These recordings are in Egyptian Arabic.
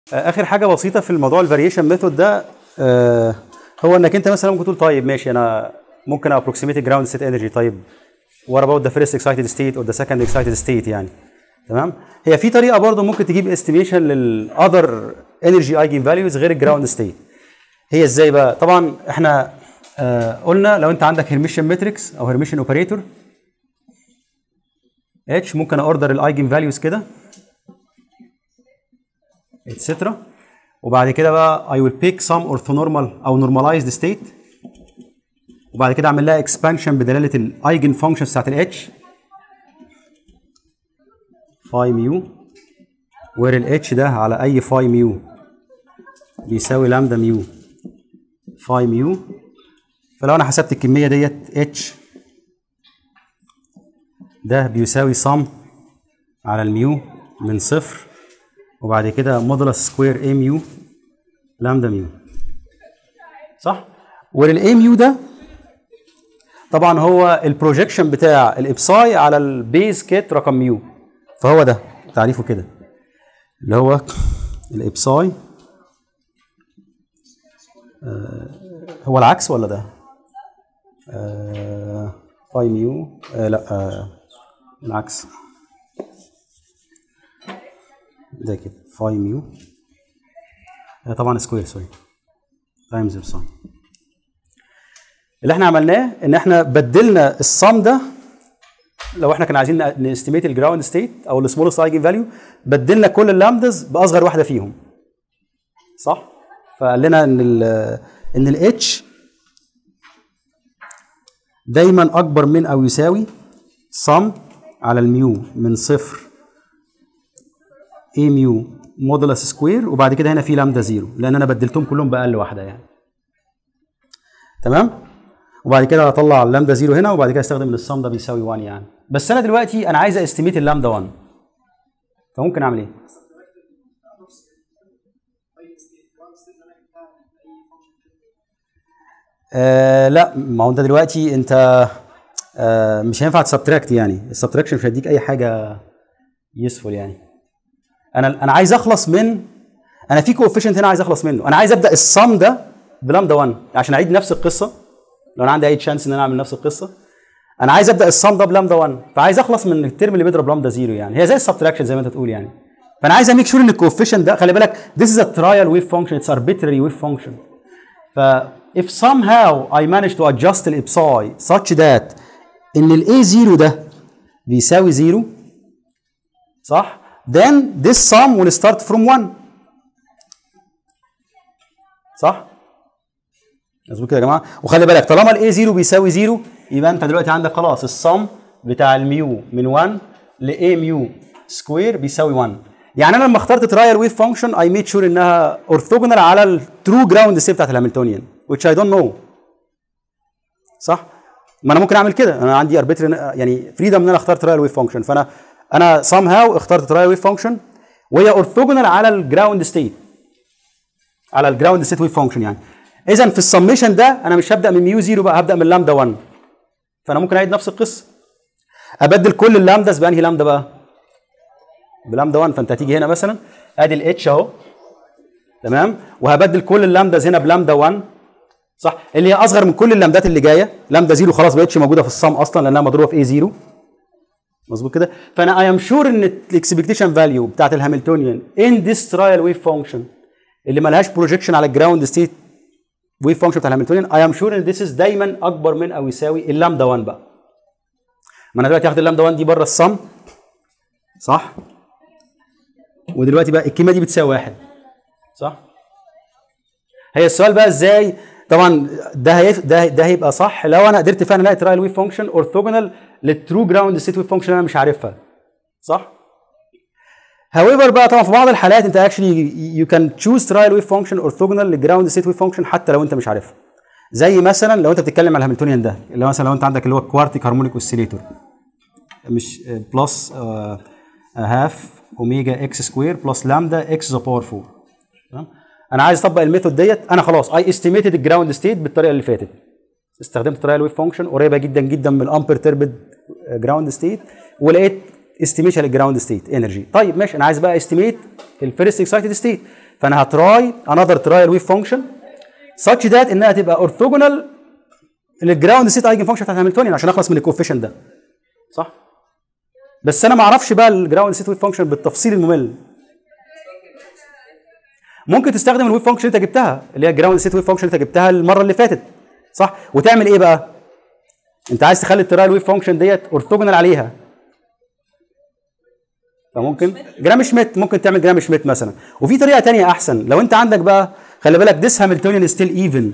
اخر حاجه بسيطه في الموضوع الفاريشن ميثود ده آه هو انك انت مثلا ممكن تقول طيب ماشي انا ممكن ابروكسيميت جراوند ستيت انرجي طيب what about the first excited state or the second excited state يعني تمام هي في طريقه برضه ممكن تجيب استيميشن للاذر انرجي ايجن فاليوز غير الجراوند ستيت هي ازاي بقى طبعا احنا آه قلنا لو انت عندك هيرميشن ماتريكس او هيرميشن اوبريتور اتش ممكن اوردر الايجن فاليوز كده اتسترا وبعد كده بقى I will pick some orthonormal او normalized state وبعد كده اعمل لها expansion بدلاله الايجن فانكشن بتاعت الاتش فاي ميو وير الاتش ده على اي فاي ميو بيساوي لامدا ميو فاي ميو فلو انا حسبت الكميه ديت اتش ده بيساوي صم على الميو من صفر وبعد كده مودولس سكوير اي ميو لامدا ميو صح والاي ميو ده طبعا هو البروجيكشن بتاع الابساي على البيز كيت رقم ميو فهو ده تعريفه كده اللي هو الابساي آه هو العكس ولا ده؟ آه فاي ميو آه لا آه العكس ده كده فاي ميو آه طبعا سكوير سوري تايمز الساين اللي احنا عملناه ان احنا بدلنا الصم ده لو احنا كان عايزين نستيميت الجراوند ستيت او السمولست ايجن فاليو بدلنا كل اللامدز باصغر واحده فيهم صح فقال لنا ان ال ان الاتش دايما اكبر من او يساوي صم على الميو من صفر اي ميو مودولس سكوير وبعد كده هنا في لامدا زيرو لان انا بدلتهم كلهم باقل واحده يعني تمام وبعد كده هطلع اللامدا زيرو هنا وبعد كده استخدم الصم ده بيساوي 1 يعني بس انا دلوقتي انا عايز استيميت اللامدا 1 فممكن اعمل ايه؟ آه لا ما هو انت دلوقتي انت آه مش هينفع تسبتراكت يعني السبتراكشن مش هيديك اي حاجه يسفل يعني انا انا عايز اخلص من انا في كوفيشنت هنا عايز اخلص منه انا عايز ابدا الصم ده بلامدا 1 عشان اعيد نفس القصه لو انا عندي اي تشانس ان انا اعمل نفس القصه انا عايز ابدا الصم ده بلامدا 1 فعايز اخلص من الترم اللي بيضرب لامدا 0 يعني هي زي السبتراكشن زي ما انت تقول يعني فانا عايز اميك شور ان الكوفيشنت ده خلي بالك this is a trial wave function it's arbitrary wave function ف if somehow I manage to adjust الابساي such that ان الاي 0 ده بيساوي 0 صح then this sum will start from 1 صح مظبوط كده يا جماعه وخلي بالك طالما الاي 0 بيساوي 0 يبقى انت دلوقتي عندك خلاص الصم بتاع الميو من 1 لاي ميو سكوير بيساوي 1 يعني انا لما اخترت ترايل ويف فانكشن اي ميد شور انها اورثوجونال على الترو جراوند ستيت بتاعت الهاملتونيان which I don't know صح ما انا ممكن اعمل كده انا عندي اربيتري يعني فريدم ان انا اختار ترايل ويف فانكشن فانا انا سام هاو اخترت ترايل ويف فانكشن وهي اورثوجونال على الجراوند ستيت على الجراوند ستيت ويف فانكشن يعني اذا في السميشن ده انا مش هبدا من ميو 0 بقى هبدا من لامدا 1 فانا ممكن اعيد نفس القصه ابدل كل اللامداز بانهي لامدا بقى بلامدا 1 فانت هتيجي هنا مثلا ادي الاتش اهو تمام وهبدل كل اللامداز هنا بلامدا 1 صح اللي هي اصغر من كل اللامدات اللي جايه لامدا 0 خلاص ما بقتش موجوده في الصم اصلا لانها مضروبه في اي 0 مظبوط كده فانا اي ام شور ان الاكسبكتيشن فاليو بتاعت الهاملتونيان ان ذيس ترايل ويف فانكشن اللي مالهاش بروجيكشن على الجراوند ستيت ويف فانكشن بتاع الهاملتونيان اي ام شور ان ذيس از دايما اكبر من او يساوي اللامدا 1 بقى ما انا دلوقتي هاخد اللامدا 1 دي بره الصم صح ودلوقتي بقى الكلمه دي بتساوي واحد صح هي السؤال بقى ازاي طبعا ده هيف ده ده هيبقى صح لو انا قدرت فعلا الاقي ترايل ويف فانكشن اورثوجونال للترو جراوند ستيت ويف فانكشن انا مش عارفها صح however بقى طبعا في بعض الحالات انت actually you can choose trial wave function orthogonal للجراوند ستيت ويف فانكشن حتى لو انت مش عارفها زي مثلا لو انت بتتكلم على الهاملتونيان ده اللي هو مثلا لو انت عندك اللي هو كوارتيك هارمونيك اوسيليتور مش بلس هاف اوميجا اكس سكوير بلس لامدا اكس ذا باور 4 تمام انا عايز اطبق الميثود ديت انا خلاص اي استيميتد الجراوند ستيت بالطريقه اللي فاتت استخدمت ترايل ويف فانكشن قريبه جدا جدا من الامبر تربد جراوند ستيت ولقيت استيميشن للجراوند ستيت انرجي طيب ماشي انا عايز بقى استيميت الفيرست اكسايتد ستيت فانا هتراي انذر ترايل ويف فانكشن such ذات انها تبقى اورثوجونال للجراوند ستيت ايجن فانكشن بتاعت هاملتونيان عشان اخلص من الكوفيشن ده صح بس انا ما اعرفش بقى الجراوند ستيت ويف فانكشن بالتفصيل الممل ممكن تستخدم الويف فانكشن اللي انت جبتها اللي هي الجراوند ستيت ويف فانكشن اللي انت جبتها المره اللي فاتت صح وتعمل ايه بقى انت عايز تخلي الترايل ويف فانكشن ديت اورثوجونال عليها فممكن جرام شميت ممكن تعمل جرام شميت مثلا وفي طريقه تانية احسن لو انت عندك بقى خلي بالك ديس هاملتونيان ستيل ايفن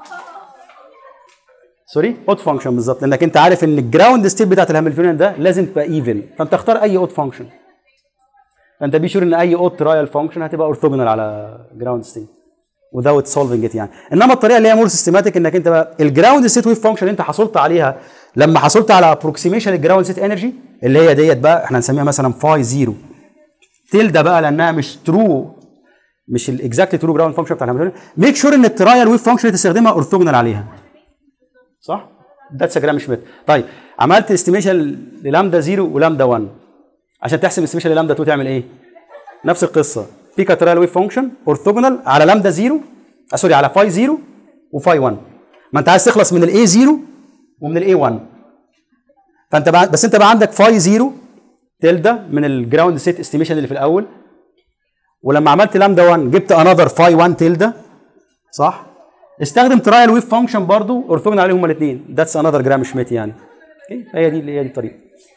سوري اود فانكشن بالظبط لانك انت عارف ان الجراوند ستيت بتاعت الهاملتونيان ده لازم تبقى ايفن فانت اختار اي اود فانكشن فانت بي شور ان اي اود ترايل فانكشن هتبقى اورثوجونال على جراوند ستيت without solving it يعني انما الطريقه اللي هي مور سيستماتيك انك انت بقى الجراوند ستيت ويف فانكشن اللي انت حصلت عليها لما حصلت على ابروكسيميشن للجراوند ستيت انرجي اللي هي ديت بقى احنا هنسميها مثلا فاي زيرو تلدا بقى لانها مش ترو مش الاكزاكت ترو جراوند فانكشن بتاع الهاملتونيان ميك شور ان الترايل ويف فانكشن اللي تستخدمها اورثوجونال عليها صح؟ ذاتس جرام شميت طيب عملت استيميشن للامدا 0 ولامدا 1 عشان تحسب استيميشن للامدا 2 تعمل ايه؟ نفس القصه بيكا ترايل ويف فانكشن اورثوجونال على لامدا 0 آه سوري على فاي 0 وفاي 1 ما انت عايز تخلص من الاي 0 ومن الاي 1 فانت بقى بس انت بقى عندك فاي 0 تلدا من الجراوند ستيت استيميشن اللي في الاول ولما عملت لامدا 1 جبت انذر فاي 1 تلدا صح استخدم ترايل ويف فانكشن برضو اورثوجونال عليهم هما الاثنين ذاتس انذر جرام شميت يعني اوكي هي دي هي دي الطريقه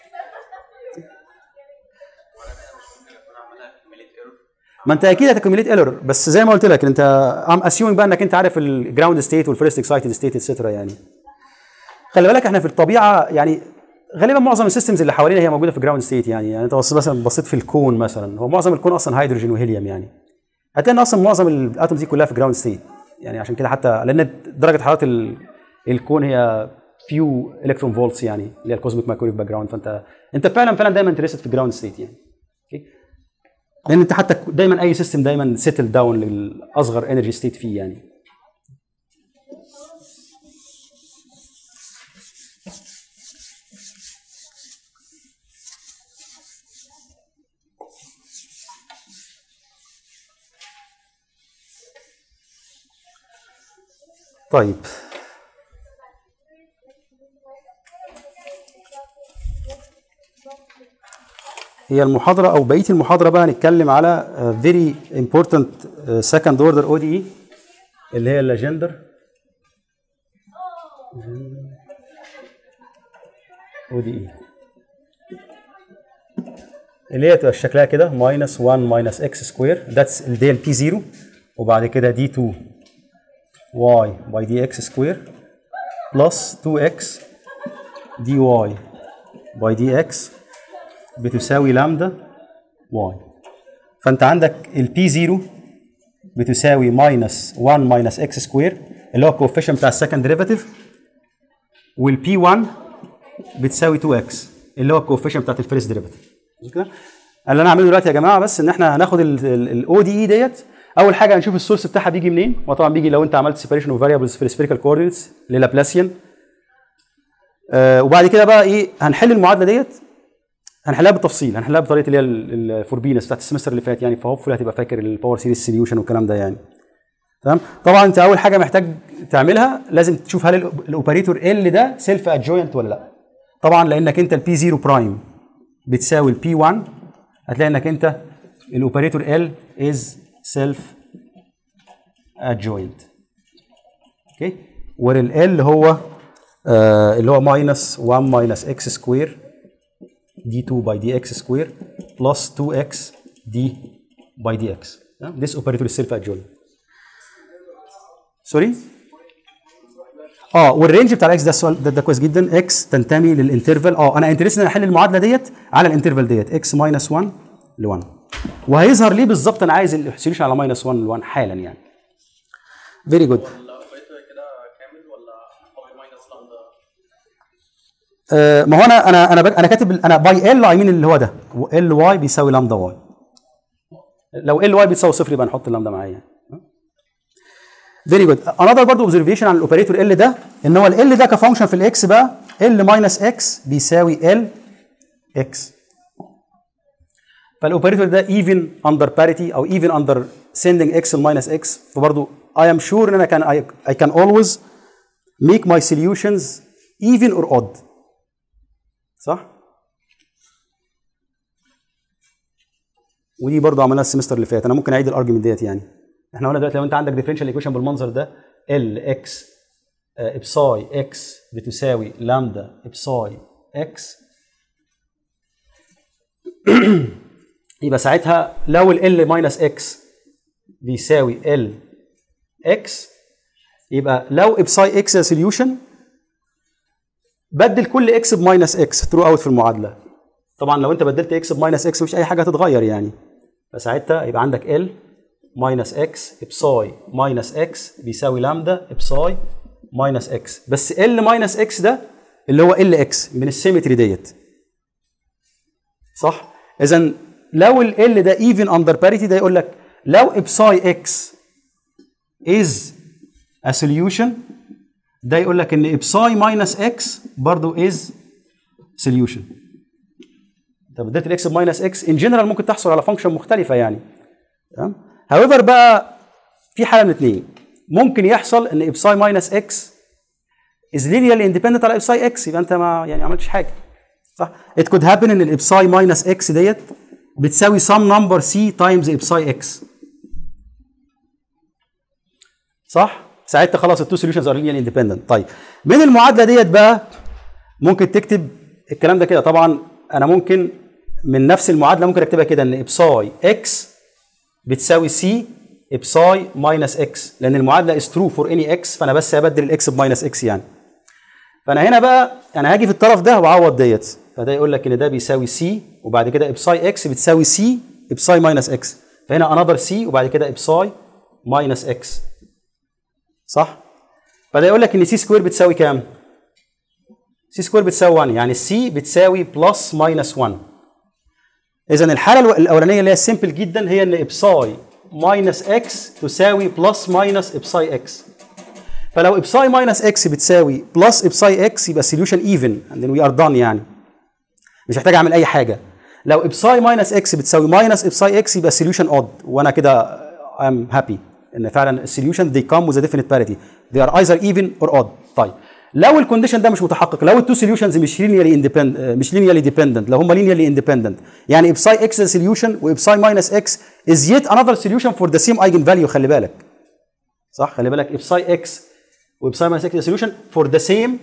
ما انت اكيد هتكمليت ايرور بس زي ما قلت لك انت ام اسيومينج بقى انك انت عارف الجراوند ستيت والفيرست اكسايتد ستيت اتسترا يعني خلي بالك احنا في الطبيعه يعني غالبا معظم السيستمز اللي حوالينا هي موجوده في جراوند ستيت يعني يعني انت بص مثلا بصيت في الكون مثلا هو معظم الكون اصلا هيدروجين وهيليوم يعني هتلاقي ان اصلا معظم الاتومز دي كلها في جراوند ستيت يعني عشان كده حتى لان درجه حراره ال- الكون هي فيو الكترون فولتس يعني اللي هي الكوزميك مايكرويف باك جراوند فانت انت فعلا فعلا دايما انترستد في جراوند ستيت يعني اوكي لان انت حتى دايما اي سيستم دايما سيتل داون للاصغر انرجي ستيت فيه يعني طيب هي المحاضرة أو بقية المحاضرة بقى هنتكلم على uh, very important uh, second order ODE اللي هي الجندر ODE اللي هي تبقى شكلها كده minus 1 minus x square that's اللي هي البي 0 وبعد كده دي 2 y by dx square plus 2x dy by dx بتساوي لامدا y فانت عندك البي 0 بتساوي ماينس 1 ماينس اكس سكوير اللي هو الكوفيشن بتاع السكند ديريفاتيف والبي 1 بتساوي 2 اكس اللي هو الكوفيشن بتاعت الفيرست ديريفاتيف كده اللي انا هعمله دلوقتي يا جماعه بس ان احنا هناخد الاو دي اي ديت اول حاجه هنشوف السورس بتاعها بيجي منين وطبعا بيجي لو انت عملت سيبريشن اوف فاريبلز في السفيريكال كوردينتس للابلاسيان آه وبعد كده بقى ايه هنحل المعادله ديت هنحلها بالتفصيل هنحلها بطريقه اللي هي الفوربينس بتاعت السمستر اللي فات يعني فهوبفully هتبقى فاكر الباور سيريز سوليوشن والكلام ده يعني تمام طبعا انت اول حاجه محتاج تعملها لازم تشوف هل الاوبريتور ال ده سيلف ادجوينت ولا لا طبعا لانك انت البي 0 برايم بتساوي البي 1 هتلاقي انك انت الاوبريتور ال از سيلف ادجوينت اوكي والال هو آه اللي هو ماينس 1 ماينس اكس سكوير d2 by dx square plus 2x d by dx. Yeah? This operator is self-adjoint. سوري؟ اه والرينج بتاع الاكس ده السؤال ده, ده كويس جدا اكس تنتمي للانترفال اه انا انترست ان احل المعادله ديت على الانترفال ديت اكس ماينس 1 ل 1 وهيظهر ليه بالظبط انا عايز السوليوشن على ماينس 1 ل 1 حالا يعني فيري جود آه ما هو انا انا انا انا كاتب انا باي ال اي مين اللي هو ده ال واي بيساوي لامدا واي لو ال واي بتساوي صفر يبقى نحط اللامدا معايا فيري جود انذر برضه اوبزرفيشن عن الاوبريتور ال ده ان هو ال ده كفانكشن في الاكس بقى ال ماينس اكس بيساوي ال اكس فالاوبريتور ده even under parity او even under sending x minus x فبرضه I am sure ان انا كان I, I can always make my solutions even or odd صح؟ ودي برضه عملناها السمستر اللي فات انا ممكن اعيد الارجيومنت ديت يعني احنا قلنا دلوقتي لو انت عندك ديفرنشال ايكويشن بالمنظر ده ال اكس ابساي اكس بتساوي لامدا ابساي اكس يبقى ساعتها لو ال ال ماينس اكس بيساوي ال اكس يبقى لو ابساي اكس سوليوشن بدل كل اكس بماينس اكس ثرو اوت في المعادله طبعا لو انت بدلت اكس بماينس اكس مفيش اي حاجه هتتغير يعني فساعتها يبقى عندك ال ماينس اكس ابساي ماينس اكس بيساوي لامدا ابساي ماينس اكس بس ال ماينس اكس ده اللي هو ال اكس من السيمتري ديت صح اذا لو ال ال ده ايفن اندر باريتي ده يقول لك لو ابساي اكس از a solution ده يقول لك ان ابساي ماينس اكس برضه از solution انت بديت الاكس بماينس اكس ان جنرال ممكن تحصل على فانكشن مختلفه يعني تمام هاويفر بقى في حاله من اثنين ممكن يحصل ان ابساي ماينس اكس از linearly اندبندنت على ابساي اكس يبقى انت ما يعني عملتش حاجه صح it could happen ان الابساي ماينس اكس ديت بتساوي some number c times ابساي اكس صح ساعتها خلاص التو سوليوشنز ار linearly اندبندنت طيب من المعادله ديت بقى ممكن تكتب الكلام ده كده طبعا انا ممكن من نفس المعادله ممكن اكتبها كده ان ابساي اكس بتساوي سي ابساي ماينس اكس لان المعادله از ترو فور اني اكس فانا بس هبدل الاكس بماينس اكس يعني فانا هنا بقى انا هاجي في الطرف ده واعوض ديت فده يقول لك ان ده بيساوي سي وبعد كده ابساي اكس بتساوي سي ابساي ماينس اكس فهنا انذر سي وبعد كده ابساي ماينس اكس صح فده يقول لك ان سي سكوير بتساوي كام سي سكوير بتساوي 1 يعني السي بتساوي بلس ماينس 1 اذا الحاله الاولانيه اللي هي سيمبل جدا هي ان ابساي ماينس اكس تساوي بلس ماينس ابساي اكس فلو ابساي ماينس اكس بتساوي بلس ابساي اكس يبقى السوليوشن ايفن اند وي ار دان يعني مش محتاج اعمل اي حاجه لو ابساي ماينس اكس بتساوي ماينس ابساي اكس يبقى السوليوشن اود وانا كده ام هابي ان فعلا السوليوشن they come with a definite parity they are either even or odd طيب لو الكونديشن ده مش متحقق لو التو سوليوشنز مش لينيرلي اندبندنت مش لينيرلي ديبندنت لو هم لينيرلي اندبندنت يعني ابساي اكس سوليوشن وابساي ماينس اكس از يت انذر سوليوشن فور ذا سيم ايجن فاليو خلي بالك صح خلي بالك ابساي اكس وابساي ماينس اكس سوليوشن فور ذا سيم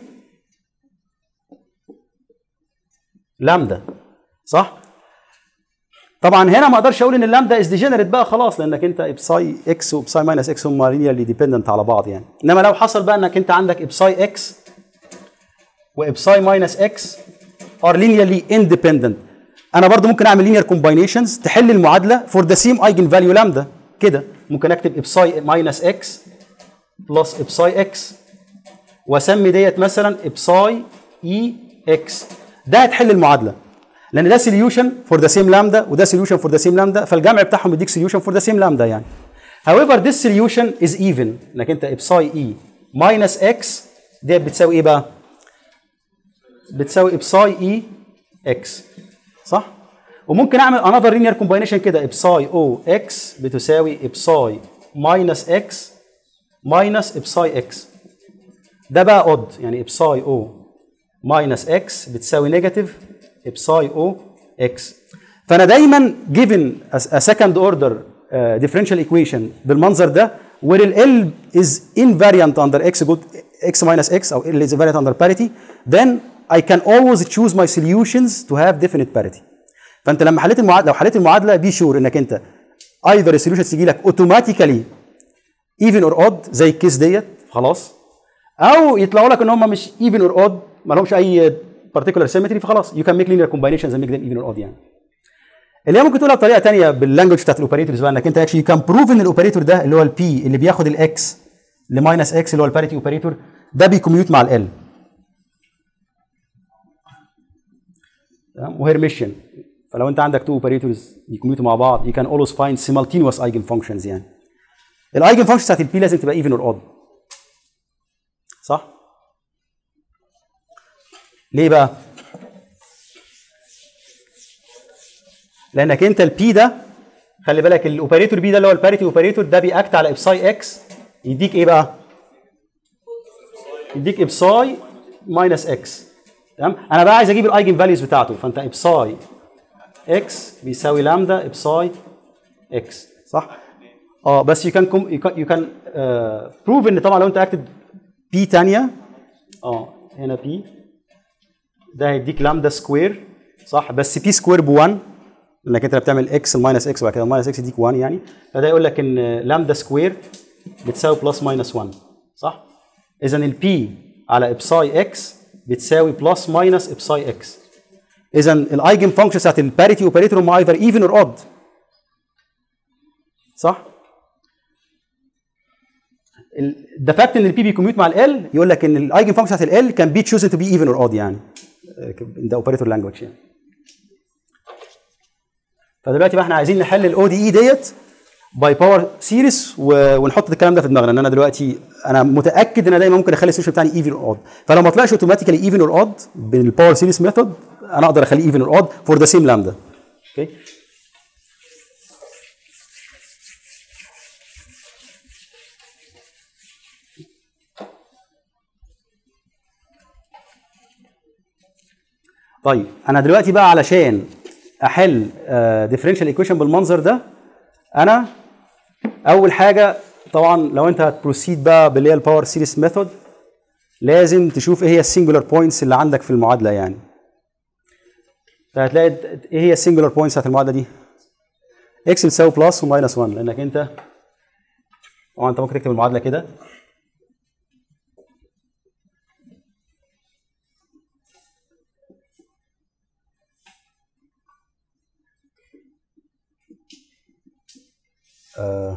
لامدا صح طبعا هنا ما اقدرش اقول ان اللامدا از ديجنريت بقى خلاص لانك انت ابساي اكس وابساي ماينس اكس هم لينيرلي ديبندنت على بعض يعني انما لو حصل بقى انك انت عندك ابساي اكس وابساي ماينس اكس ار لينيرلي اندبندنت انا برضو ممكن اعمل لينير كومباينيشنز تحل المعادله فور ذا سيم ايجن فاليو لامدا كده ممكن اكتب ابساي ماينس اكس بلس ابساي اكس واسمي ديت مثلا ابساي اي اكس ده هتحل المعادله لان ده سوليوشن فور ذا سيم لامدا وده سوليوشن فور ذا سيم لامدا فالجمع بتاعهم يديك سوليوشن فور ذا سيم لامدا يعني however this solution is even انك انت ابساي اي ماينس اكس ديت بتساوي ايه بقى؟ بتساوي ابساي اي اكس صح؟ وممكن اعمل another linear combination كده ابساي او اكس بتساوي ابساي ماينس اكس ماينس ابساي اكس ده بقى اود يعني ابساي او ماينس اكس بتساوي نيجاتيف ابساي او اكس فانا دايما given a second order uh, differential equation بالمنظر ده where ال L is invariant under x good x minus x او L is invariant under parity then I can always choose my solutions to have definite parity فانت لما حليت المعادله لو حليت المعادله بي شور انك انت either السوليوشن تيجي لك اوتوماتيكالي even or odd زي الكيس ديت خلاص او يطلعوا لك ان هم مش even or odd ما لهمش اي particular symmetry فخلاص you can make linear combinations and make them even or odd يعني اللي هي ممكن تقولها بطريقه ثانيه باللانجوج بتاعت الاوبريتورز بقى انك انت اكشلي كان بروف ان الاوبريتور ده اللي هو البي اللي بياخد الاكس لماينس اكس اللي هو الباريتي اوبريتور ده بيكميوت مع ال تمام وهيرميشن فلو انت عندك تو اوبريتورز بيكميوتوا مع بعض you can always find simultaneous eigenfunctions يعني الايجن فانكشن بتاعت البي لازم تبقى even or odd صح؟ ليه بقى؟ لانك انت البي ده خلي بالك الاوبريتور بي ده اللي هو الباريتي اوبريتور ده بيأكت على ابساي اكس يديك ايه بقى؟ يديك ابساي ماينس اكس تمام انا بقى عايز اجيب الايجن فاليوز بتاعته فانت ابساي اكس بيساوي لامدا ابساي اكس صح؟ اه بس يو كان يو كان بروف ان طبعا لو انت اكتب بي ثانيه اه هنا بي ده هيديك لامدا سكوير صح بس بي سكوير ب 1 انك انت بتعمل اكس الماينس اكس وبعد كده الماينس اكس يديك 1 يعني فده يقول لك ان لامدا سكوير بتساوي بلس ماينس 1 صح؟ اذا البي على ابساي اكس بتساوي بلس ماينس ابساي اكس اذا الايجن فانكشن بتاعت الباريتي اوبريتور هم ايذر ايفن اور اود صح؟ ده فاكت ان البي بيكميوت مع ال يقول لك ان الايجن فانكشن بتاعت ال كان بي تشوزن تو بي ايفن اور اود يعني ده اوبريتور لانجوج يعني فدلوقتي بقى احنا عايزين نحل الاو دي اي ديت باي باور سيريس ونحط الكلام ده في دماغنا ان انا دلوقتي انا متاكد ان انا دايما ممكن اخلي السوليوشن بتاعي ايفن اور اود فلو ما طلعش اوتوماتيكالي ايفن اور اود بالباور سيريس ميثود انا اقدر اخليه ايفن اور اود فور ذا سيم لامدا اوكي طيب انا دلوقتي بقى علشان احل ديفرنشال ايكويشن بالمنظر ده انا اول حاجه طبعا لو انت هتبروسيد بقى باللي هي الباور سيريس ميثود لازم تشوف ايه هي السنجولار بوينتس اللي عندك في المعادله يعني فهتلاقي ايه هي السنجولار بوينتس بتاعت المعادله دي اكس بتساوي بلس وماينس 1 لانك انت طبعا انت ممكن تكتب المعادله كده آه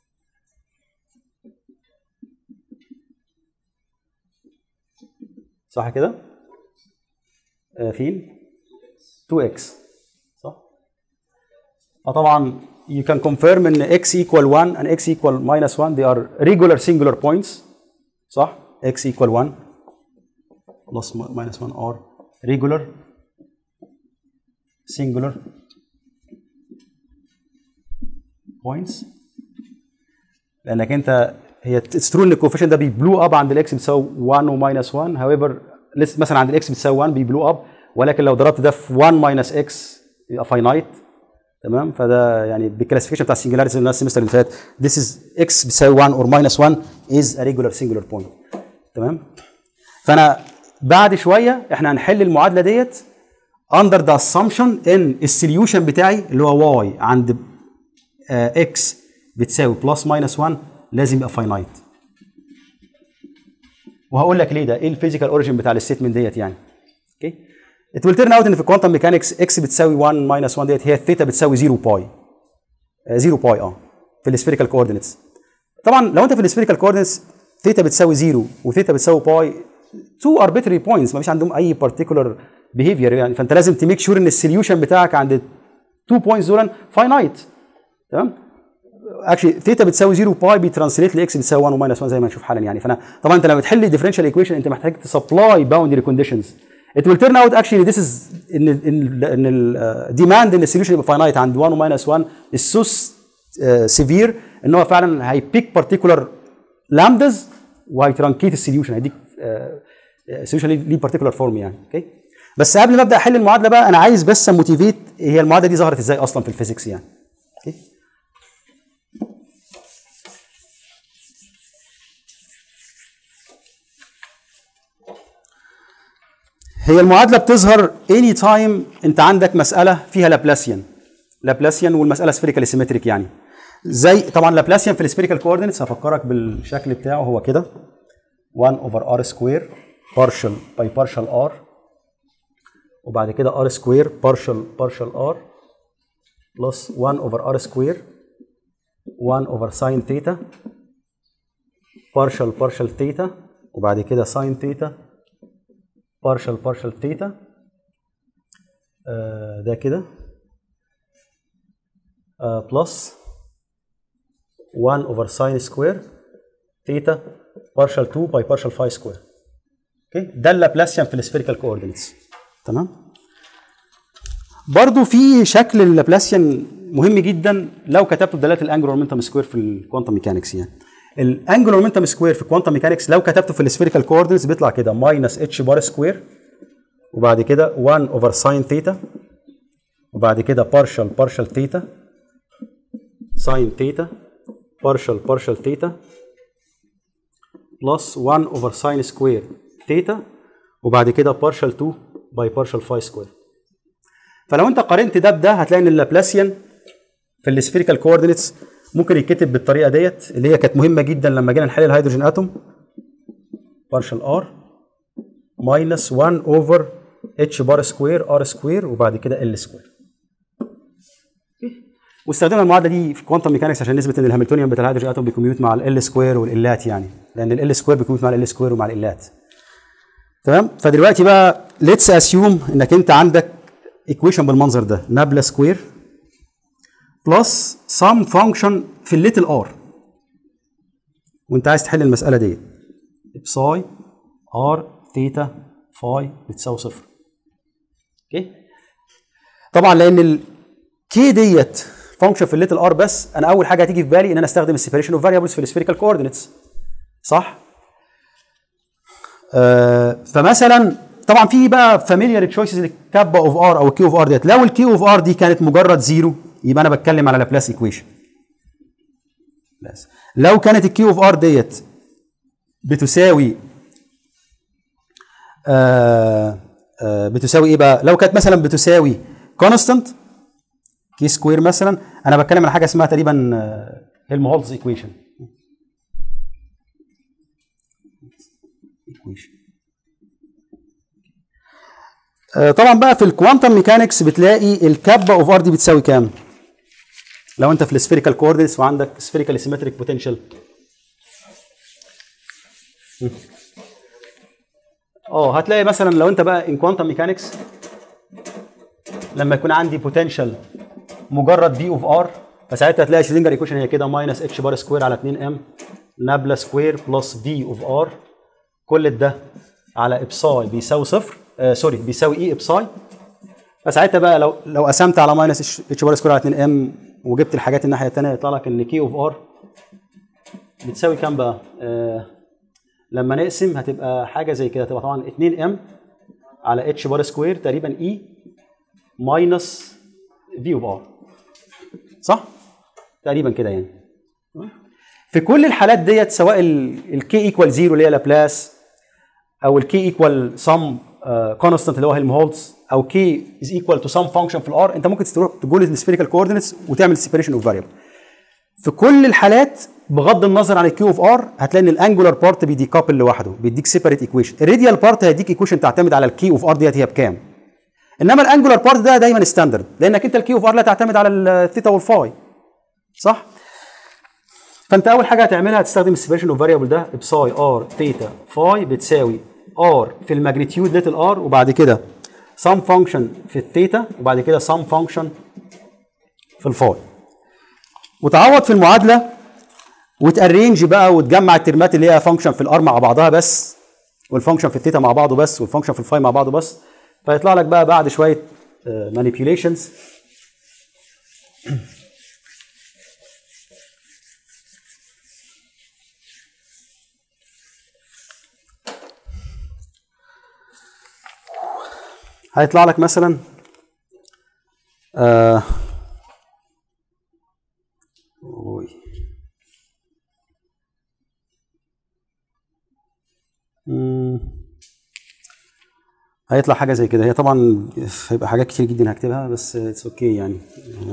صح كده؟ آه فين؟ 2x صح؟ اه طبعا you can confirm ان x equal 1 and x equal minus 1 they are regular singular points صح؟ x equal 1 plus minus 1 are regular singular points لانك انت هي اتس ترو ان الكوفيشن ده بيبلو اب عند الاكس بتساوي 1 وماينس 1 هاويفر مثلا عند الاكس بتساوي 1 بيبلو اب ولكن لو ضربت ده في 1 ماينس اكس يبقى فاينايت تمام فده يعني بالكلاسيفيكيشن بتاع السنجلاريتي اللي السمستر اللي فات this is x بتساوي 1 or minus 1 is a regular singular point تمام فانا بعد شويه احنا هنحل المعادله ديت under the assumption ان السوليوشن بتاعي اللي هو y عند اكس بتساوي بلس ماينس 1 لازم يبقى فاينايت وهقول لك ليه ده ايه الفيزيكال اوريجن بتاع الستيتمنت ديت يعني اوكي ات ويل تيرن اوت ان في الكوانتم ميكانكس اكس بتساوي 1 ماينس 1 ديت هي الثيتا بتساوي 0 باي 0 باي اه في السفيريكال كوردينتس طبعا لو انت في السفيريكال كوردينتس ثيتا بتساوي 0 وثيتا بتساوي باي تو اربيتري بوينتس ما فيش عندهم اي بارتيكولار بيهيفير يعني فانت لازم تميك شور ان السوليوشن بتاعك عند التو بوينتس دول فاينايت تمام اكشلي ثيتا بتساوي 0 باي بيترانسليت لاكس بتساوي 1 وماينس 1 زي ما هنشوف حالا يعني فانا طبعا انت لما بتحل الديفرنشال ايكويشن انت محتاج تسبلاي باوندري كونديشنز it will turn out actually this is ان ان ان الديماند ان السوليوشن يبقى فاينايت عند 1 وماينس 1 is so سيفير ان هو فعلا هيبيك بارتيكولار لامدز وهيترانكيت السوليوشن هيديك سوليوشن ليه بارتيكولار فورم يعني اوكي بس قبل ما ابدا احل المعادله بقى انا عايز بس موتيفيت هي المعادله دي ظهرت ازاي اصلا في الفيزيكس يعني اوكي هي المعادله بتظهر اني تايم انت عندك مساله فيها لابلاسيان لابلاسيان والمساله سفيريكال سيمتريك يعني زي طبعا لابلاسيان في السفيريكال كوردينتس هفكرك بالشكل بتاعه هو كده 1 اوفر ار سكوير بارشل باي بارشل ار وبعد كده ار سكوير بارشل بارشل ار بلس 1 اوفر ار سكوير 1 اوفر ساين ثيتا بارشل بارشل ثيتا وبعد كده ساين ثيتا بارشل بارشل ثيتا ده كده بلس 1 اوفر ساين سكوير ثيتا بارشل 2 باي بارشل 5 سكوير اوكي ده اللابلاسيان في السفيريكال كوردينتس تمام برضو في شكل اللابلاسيان مهم جدا لو كتبته بدلاله الانجلر مومنتم سكوير في الكوانتم ميكانكس يعني الانجلر مومنتم سكوير في الكوانتم ميكانكس لو كتبته في السفيريكال كوردينتس بيطلع كده ماينس اتش بار سكوير وبعد كده 1 اوفر ساين ثيتا وبعد كده بارشال بارشال ثيتا ساين ثيتا بارشال بارشال ثيتا بلس 1 اوفر ساين سكوير ثيتا وبعد كده بارشال 2 باي بارشال فاي سكوير فلو انت قارنت ده بده هتلاقي ان اللابلاسيان في السفيريكال كوردينتس ممكن يتكتب بالطريقه ديت اللي هي كانت مهمه جدا لما جينا نحل الهيدروجين اتوم بارشال ار ماينس 1 اوفر اتش بار سكوير ار سكوير وبعد كده ال سكوير واستخدمنا المعادله دي في كوانتم ميكانكس عشان نثبت ان الهاملتونيوم بتاع الهيدروجين اتوم بيكميوت مع ال سكوير والالات يعني لان ال سكوير بيكميوت مع ال سكوير ومع الالات تمام فدلوقتي بقى ليتس اسيوم انك انت عندك ايكويشن بالمنظر ده نابلا سكوير بلس سم فانكشن في الليتل ار وانت عايز تحل المساله دي بساي ار ثيتا فاي بتساوي صفر اوكي طبعا لان الكي ديت فانكشن في الليتل ار بس انا اول حاجه هتيجي في بالي ان انا استخدم السيبريشن اوف فاريبلز في السفيريكال كوردينتس صح آه فمثلا طبعا في بقى فاميليار تشويسز الكابا اوف ار او الكي اوف ار ديت لو الكي اوف ار دي كانت مجرد زيرو يبقى انا بتكلم على لابلاس ايكويشن لو كانت الكي اوف ار ديت بتساوي آه آه بتساوي ايه بقى لو كانت مثلا بتساوي كونستانت كي سكوير مثلا انا بتكلم على حاجه اسمها تقريبا هيلمهولتز ايكويشن ايكويشن طبعا بقى في الكوانتم ميكانكس بتلاقي الكابا اوف ار دي بتساوي كام؟ لو انت في السفيريكال كوردينتس وعندك سفيريكال سيمتريك بوتنشال اه هتلاقي مثلا لو انت بقى ان كوانتم ميكانكس لما يكون عندي بوتنشال مجرد في اوف ار فساعتها هتلاقي شرينجر ايكويشن هي كده ماينس اتش بار سكوير على 2 ام نابلا سكوير بلس في اوف ار كل ده على ابساي بيساوي صفر آه سوري بيساوي اي ابساي فساعتها بقى لو لو قسمت على ماينس اتش بار سكوير على 2 ام وجبت الحاجات الناحيه الثانيه يطلع لك ان كي اوف ار بتساوي كام بقى؟ آه لما نقسم هتبقى حاجه زي كده تبقى طبعا 2 ام على اتش بار سكوير تقريبا اي ماينس في اوف ار صح؟ تقريبا كده يعني في كل الحالات ديت سواء الكي ايكوال زيرو اللي هي لابلاس او الكي ايكوال سم كونستانت اللي هو هيلمهولتز او كي از ايكوال تو سم فانكشن في الار انت ممكن تروح تقول السفيريكال كوردينتس وتعمل سيبريشن اوف فاريبل في كل الحالات بغض النظر عن الكيو اوف ار هتلاقي ان الانجولار بارت بيديكابل لوحده بيديك سيبريت ايكويشن الراديال بارت هيديك ايكويشن تعتمد على الكي اوف ار ديت هي بكام انما الانجولار بارت ده دايما ستاندرد لانك انت الكيو اوف ار لا تعتمد على الثيتا والفاي صح فانت اول حاجه هتعملها هتستخدم السيبريشن اوف فاريبل ده بساي ار ثيتا فاي بتساوي ار في الماجنتيود ليتل ار وبعد كده سم فانكشن في الثيتا وبعد كده سم فانكشن في الفاي وتعوض في المعادله وتارينج بقى وتجمع الترمات اللي هي فانكشن في الار مع بعضها بس والفانكشن في الثيتا مع بعضه بس والفانكشن في الفاي مع بعضه بس فيطلع لك بقى بعد شويه مانيبيوليشنز هيطلع لك مثلا آه أوي. مم. هيطلع حاجه زي كده هي طبعا هيبقى حاجات كتير جدا هكتبها بس اتس اوكي okay يعني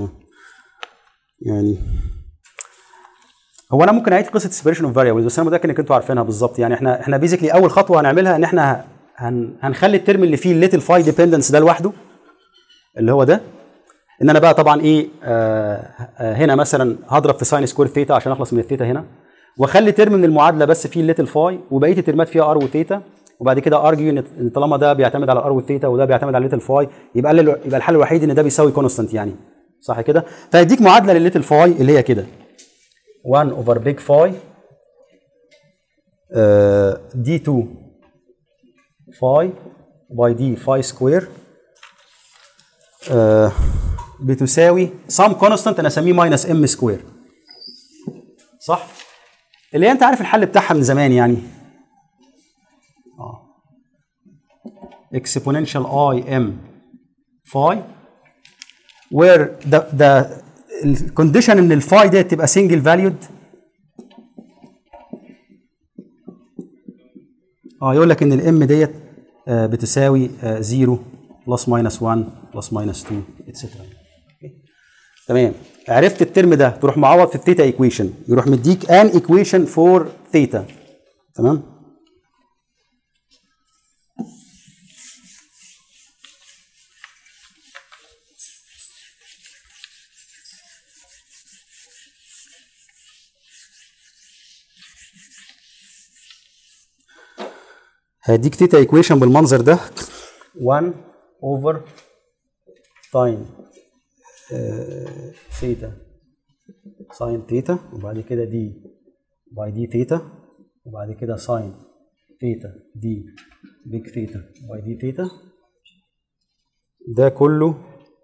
يعني هو انا ممكن اعيد قصه سيبريشن اوف فاريبلز بس انا متاكد انك انتوا عارفينها بالظبط يعني احنا احنا بيزيكلي اول خطوه هنعملها ان احنا هن هنخلي الترم اللي فيه الليتل فاي ديبندنس ده لوحده اللي هو ده ان انا بقى طبعا ايه آه آه هنا مثلا هضرب في ساين سكوير ثيتا عشان اخلص من الثيتا هنا واخلي ترم من المعادله بس فيه الليتل فاي وبقيه الترمات فيها ار وثيتا وبعد كده ارجيو ان طالما ده بيعتمد على ار والثيتا وده بيعتمد على الليتل فاي يبقى يبقى الحل الوحيد ان ده بيساوي كونستانت يعني صح كده فيديك معادله للليتل فاي اللي هي كده 1 اوفر بيج فاي دي 2 فاي باي دي فاي سكوير آه بتساوي سام كونستانت انا اسميه ماينس ام سكوير صح اللي هي انت عارف الحل بتاعها من زمان يعني اه exponential i m phi where the the الكونديشن ان الفاي ديت تبقى سنجل فاليود اه يقول لك ان الام ديت آه، بتساوي 0 بلس ماينس 1 بلس ماينس 2 اتسترا تمام عرفت الترم ده تروح معوض في الثيتا ايكويشن يروح مديك ان ايكويشن فور ثيتا تمام هديك تيتا ايكويشن بالمنظر ده 1 اوفر ساين ثيتا ساين ثيتا وبعد كده دي باي دي ثيتا وبعد كده ساين ثيتا دي بيج ثيتا باي دي ثيتا ده كله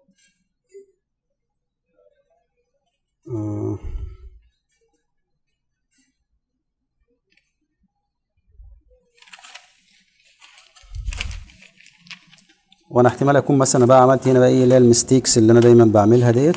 آه وانا احتمال اكون مثلا بقى عملت هنا بقى ايه اللي هي المستيكس اللي انا دايما بعملها ديت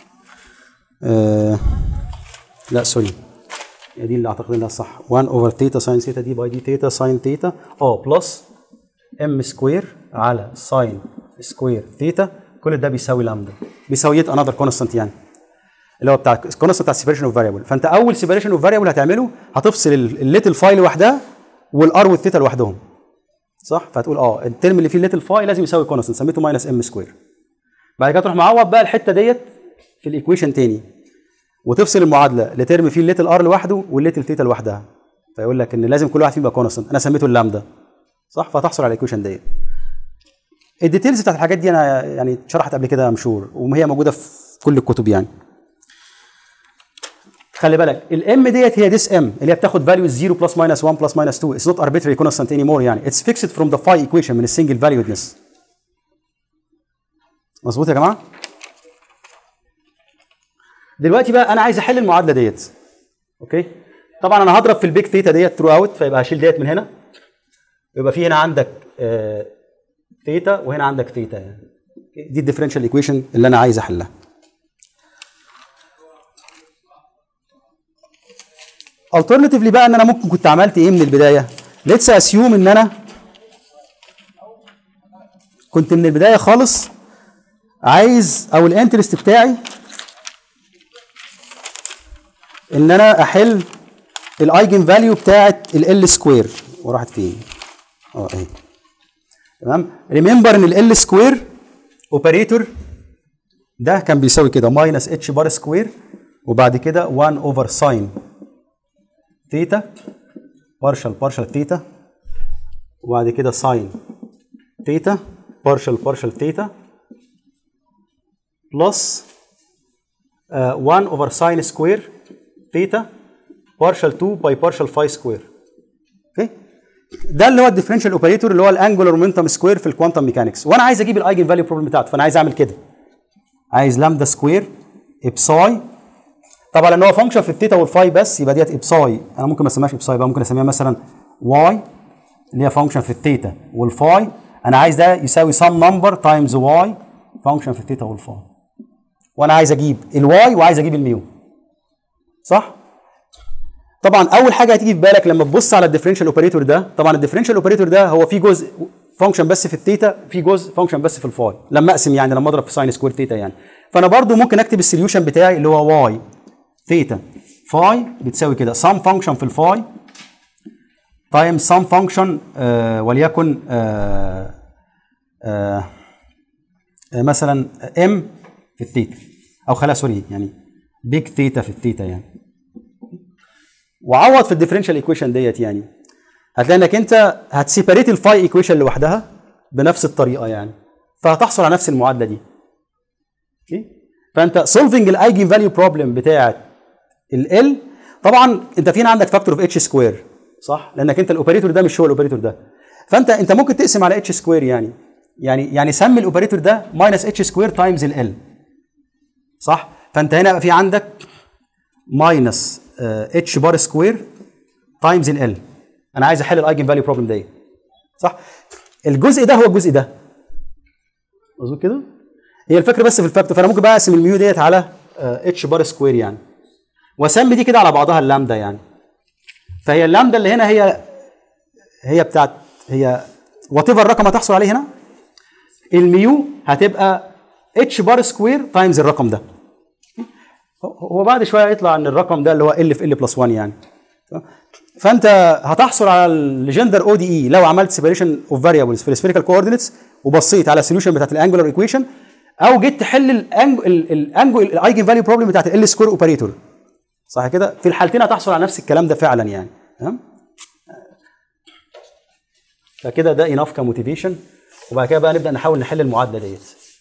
آه لا سوري هي دي اللي اعتقد انها صح 1 اوفر ثيتا ساين ثيتا دي باي دي ثيتا ساين ثيتا اه بلس ام سكوير على ساين سكوير ثيتا كل ده بيساوي لامدا بيساوي يت انذر كونستانت يعني اللي هو بتاع الكونستانت بتاع سيبريشن اوف فاريبل فانت اول سيبريشن اوف فاريبل هتعمله هتفصل الليتل فاي لوحدها والار والثيتا لوحدهم صح فهتقول اه الترم اللي فيه الليتل فاي لازم يساوي كونستنت سميته ماينس ام سكوير بعد كده تروح معوض بقى الحته ديت في الايكويشن تاني وتفصل المعادله لترم فيه الليتل ار لوحده والليتل ثيتا لوحدها فيقول لك ان لازم كل واحد فيهم يبقى كونستنت انا سميته اللامدا صح فهتحصل على الايكويشن ديت الديتيلز بتاعت الحاجات دي انا يعني اتشرحت قبل كده مشهور وهي موجوده في كل الكتب يعني خلي بالك الام ديت هي ديس ام اللي هي بتاخد فاليو 0 بلس ماينس 1 بلس ماينس 2 اتس نوت arbitrary constant anymore يعني اتس فيكسد فروم ذا فاي ايكويشن من السنجل فاليودنس مظبوط يا جماعه دلوقتي بقى انا عايز احل المعادله ديت اوكي طبعا انا هضرب في البيك ثيتا ديت ثرو اوت فيبقى هشيل ديت من هنا يبقى في هنا عندك آه ثيتا وهنا عندك ثيتا يعني دي الديفرنشال ايكويشن اللي انا عايز احلها alternatively بقى ان انا ممكن كنت عملت ايه من البدايه ليتس اسيوم ان انا كنت من البدايه خالص عايز او الانترست بتاعي ان انا احل الايجن فاليو بتاعت ال سكوير وراحت فين اه اهي تمام ريمبر ان ال سكوير اوبريتور ده كان بيساوي كده ماينس اتش بار سكوير وبعد كده 1 اوفر ساين ثيتا بارشل بارشل ثيتا وبعد كده ساين ثيتا بارشل بارشل ثيتا بلس 1 اوفر ساين سكوير ثيتا بارشل 2 باي بارشل فاي سكوير اوكي ده اللي هو الديفرنشال اوبريتور اللي هو الانجولار مومنتم سكوير في الكوانتم ميكانكس وانا عايز اجيب الايجن فاليو بروبلم بتاعته فانا عايز اعمل كده عايز لامدا سكوير ابساي طبعا لان هو فانكشن في الثيتا والفاي بس يبقى ديت ابساي انا ممكن ما اسميهاش ابساي بقى ممكن اسميها مثلا واي اللي هي فانكشن في الثيتا والفاي انا عايز ده يساوي سم نمبر تايمز واي فانكشن في الثيتا والفاي وانا عايز اجيب الواي وعايز اجيب الميو صح طبعا اول حاجه هتيجي في بالك لما تبص على الديفرنشال اوبريتور ده طبعا الديفرنشال اوبريتور ده هو في جزء فانكشن بس في الثيتا في جزء فانكشن بس في الفاي لما اقسم يعني لما اضرب في ساين سكوير ثيتا يعني فانا برضو ممكن اكتب السوليوشن بتاعي اللي هو واي ثيتا فاي بتساوي كده سم فانكشن في الفاي تايم سم فانكشن وليكن آه آه آه مثلا ام في الثيتا او خليها سوري يعني بيج ثيتا في الثيتا يعني وعوض في الديفرنشال ايكويشن ديت يعني هتلاقي انك انت هتسيبريت الفاي ايكويشن لوحدها بنفس الطريقه يعني فهتحصل على نفس المعادله دي اوكي فانت سولفنج الايجن فاليو بروبلم بتاعت ال طبعا انت فينا عندك فاكتور اوف اتش سكوير صح لانك انت الاوبريتور ده مش هو الاوبريتور ده فانت انت ممكن تقسم على اتش سكوير يعني يعني يعني سمي الاوبريتور ده ماينس اتش سكوير تايمز ال صح فانت هنا في عندك ماينس اتش بار سكوير تايمز ال انا عايز احل الايجن فاليو بروبلم دي صح الجزء ده هو الجزء ده مظبوط كده هي الفكره بس في الفاكتور فانا ممكن بقى اقسم الميو ديت على اتش بار سكوير يعني واسمي دي كده على بعضها اللامدا يعني فهي اللامدا اللي هنا هي هي بتاعت هي وات ايفر الرقم هتحصل عليه هنا الميو هتبقى اتش بار سكوير تايمز الرقم ده هو بعد شويه يطلع ان الرقم ده اللي هو ال في ال بلس 1 يعني فانت هتحصل على الجندر او دي اي لو عملت سيبريشن اوف فاريبلز في السفيريكال كوردينتس وبصيت على السوليوشن بتاعت الانجولار ايكويشن او جيت تحل الانجل الايجن فاليو بروبلم بتاعت ال سكوير اوبريتور صح كده في الحالتين هتحصل على نفس الكلام ده فعلا يعني تمام فكده ده اناف كموتيفيشن وبعد كده بقى نبدا نحاول نحل المعادله ديت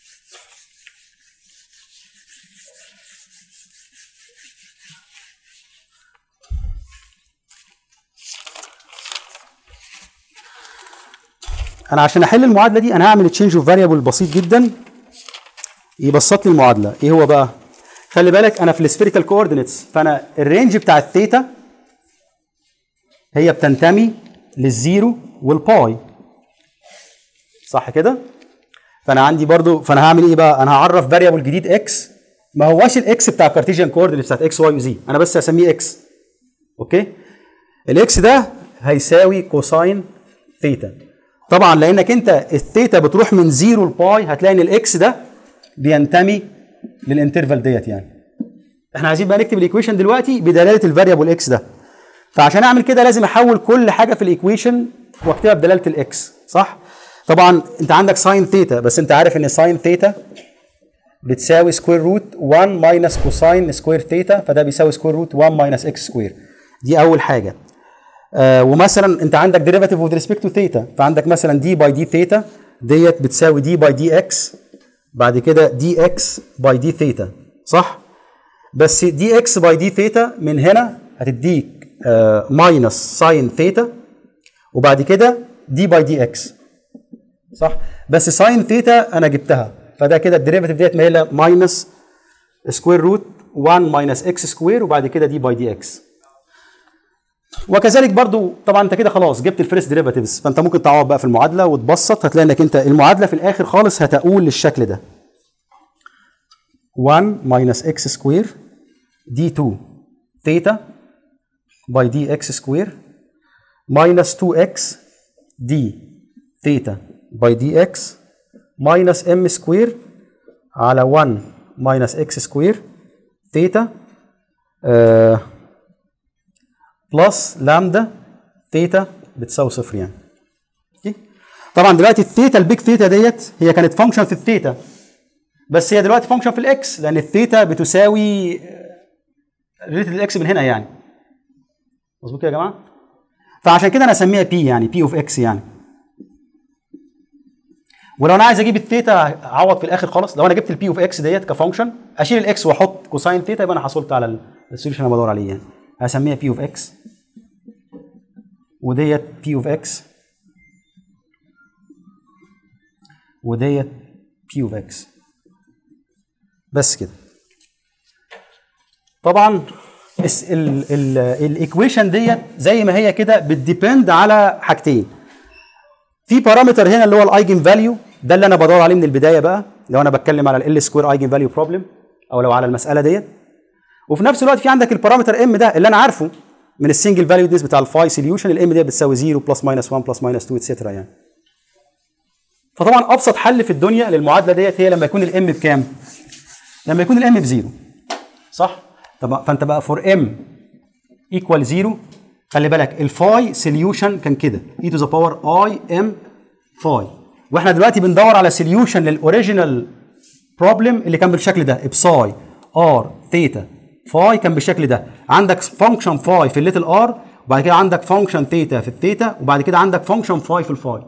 انا عشان احل المعادله دي انا هعمل تشينج اوف فاريبل بسيط جدا يبسط لي المعادله ايه هو بقى خلي بالك انا في السفيريكال كوردينيتس فانا الرينج بتاع الثيتا هي بتنتمي للزيرو والباي صح كده فانا عندي برضو فانا هعمل ايه بقى انا هعرف فاريبل جديد اكس ما هواش الاكس بتاع الكارتيجيان كوردينيتس بتاعت اكس واي وزي انا بس هسميه اكس اوكي الاكس ده هيساوي كوساين ثيتا طبعا لانك انت الثيتا بتروح من زيرو لباي هتلاقي ان الاكس ده بينتمي للانترفال ديت يعني احنا عايزين بقى نكتب الايكويشن دلوقتي بدلاله الفاريبل اكس ده فعشان اعمل كده لازم احول كل حاجه في الايكويشن واكتبها بدلاله الاكس صح طبعا انت عندك ساين ثيتا بس انت عارف ان ساين ثيتا بتساوي سكوير روت 1 ماينس كوساين سكوير ثيتا فده بيساوي سكوير روت 1 ماينس اكس سكوير دي اول حاجه آه ومثلا انت عندك ديريفاتيف وذ ريسبكت تو ثيتا فعندك مثلا دي باي دي ثيتا ديت بتساوي دي باي دي اكس بعد كده دي اكس باي دي ثيتا صح بس دي اكس باي دي ثيتا من هنا هتديك آه ماينس ساين ثيتا وبعد كده دي باي دي اكس صح بس ساين ثيتا انا جبتها فده كده الديريفاتيف ديت مايله ماينس سكوير روت 1 ماينس اكس سكوير وبعد كده دي باي دي اكس وكذلك برضو طبعا انت كده خلاص جبت الفيرست ديريفاتيفز فانت ممكن تعوض بقى في المعادله وتبسط هتلاقي انك انت المعادله في الاخر خالص هتقول للشكل ده 1 ماينس اكس سكوير دي 2 ثيتا باي دي اكس سكوير ماينس 2 اكس دي ثيتا باي دي اكس ماينس ام سكوير على 1 ماينس اكس سكوير ثيتا آه بلس لامدا ثيتا بتساوي صفر يعني اوكي طبعا دلوقتي الثيتا البيج ثيتا ديت هي كانت فانكشن في الثيتا بس هي دلوقتي فانكشن في الاكس لان الثيتا بتساوي ريليتد الاكس من هنا يعني مظبوط كده يا جماعه فعشان كده انا اسميها بي يعني بي اوف اكس يعني ولو انا عايز اجيب الثيتا اعوض في الاخر خالص لو انا جبت البي اوف اكس ديت كفانكشن اشيل الاكس واحط كوساين ثيتا يبقى انا حصلت على السوليوشن اللي انا بدور عليه يعني هسميها بي اوف اكس وديت بي اوف اكس وديت بي اوف اكس بس كده طبعا الايكويشن ديت زي ما هي كده بتديبند على حاجتين في بارامتر هنا اللي هو الايجن فاليو ده اللي انا بدور عليه من البدايه بقى لو انا بتكلم على ال سكوير ايجن فاليو بروبلم او لو على المساله ديت وفي نفس الوقت في عندك البارامتر ام ده اللي انا عارفه من السنجل فاليو ديس بتاع الفاي سوليوشن الام دي بتساوي 0 بلس ماينس 1 بلس ماينس 2 اتسترا يعني فطبعا ابسط حل في الدنيا للمعادله ديت هي لما يكون الام بكام؟ لما يكون الام بزيرو صح؟ طب فانت بقى فور ام ايكوال زيرو خلي بالك الفاي سوليوشن كان كده اي تو ذا باور اي ام فاي واحنا دلوقتي بندور على سوليوشن للاوريجينال بروبلم اللي كان بالشكل ده ابساي ار ثيتا فاي كان بالشكل ده عندك فانكشن فاي في الليتل ار وبعد كده عندك فانكشن ثيتا في الثيتا وبعد كده عندك فانكشن فاي في الفاي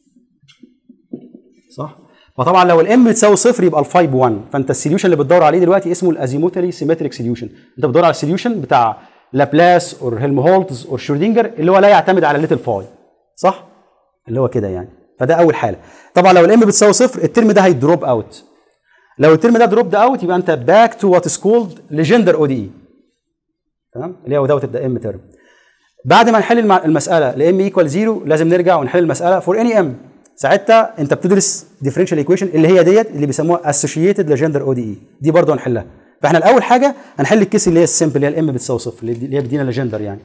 صح فطبعا لو الام بتساوي صفر يبقى الفاي ب 1 فانت السوليوشن اللي بتدور عليه دلوقتي اسمه الازيموتالي سيمتريك سوليوشن انت بتدور على السوليوشن بتاع لابلاس اور هيلمهولتز اور شرودنجر اللي هو لا يعتمد على الليتل فاي صح اللي هو كده يعني فده اول حاله طبعا لو الام بتساوي صفر الترم ده هيدروب اوت لو الترم ده دروبد اوت يبقى انت باك تو وات از كولد ليجندر او دي اي تمام اللي هي وداوت الام ترم بعد ما نحل المع- المساله لام ايكوال زيرو لازم نرجع ونحل المساله فور اني ام ساعتها انت بتدرس ديفرنشال ايكويشن اللي هي ديت اللي بيسموها اسوشيتد ليجندر او دي اي دي برضه هنحلها فاحنا الاول حاجه هنحل الكيس اللي هي السمبل اللي هي الام بتساوي صفر اللي اللي هي بتدينا ليجندر يعني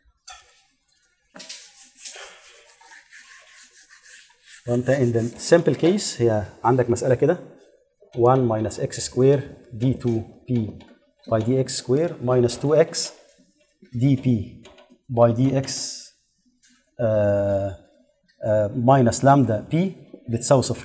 وانت ان ذا سمبل كيس هي عندك مساله كده 1 minus x square d2p by dx square minus 2x dp by dx uh, uh, minus lambda p بتساوي صفر.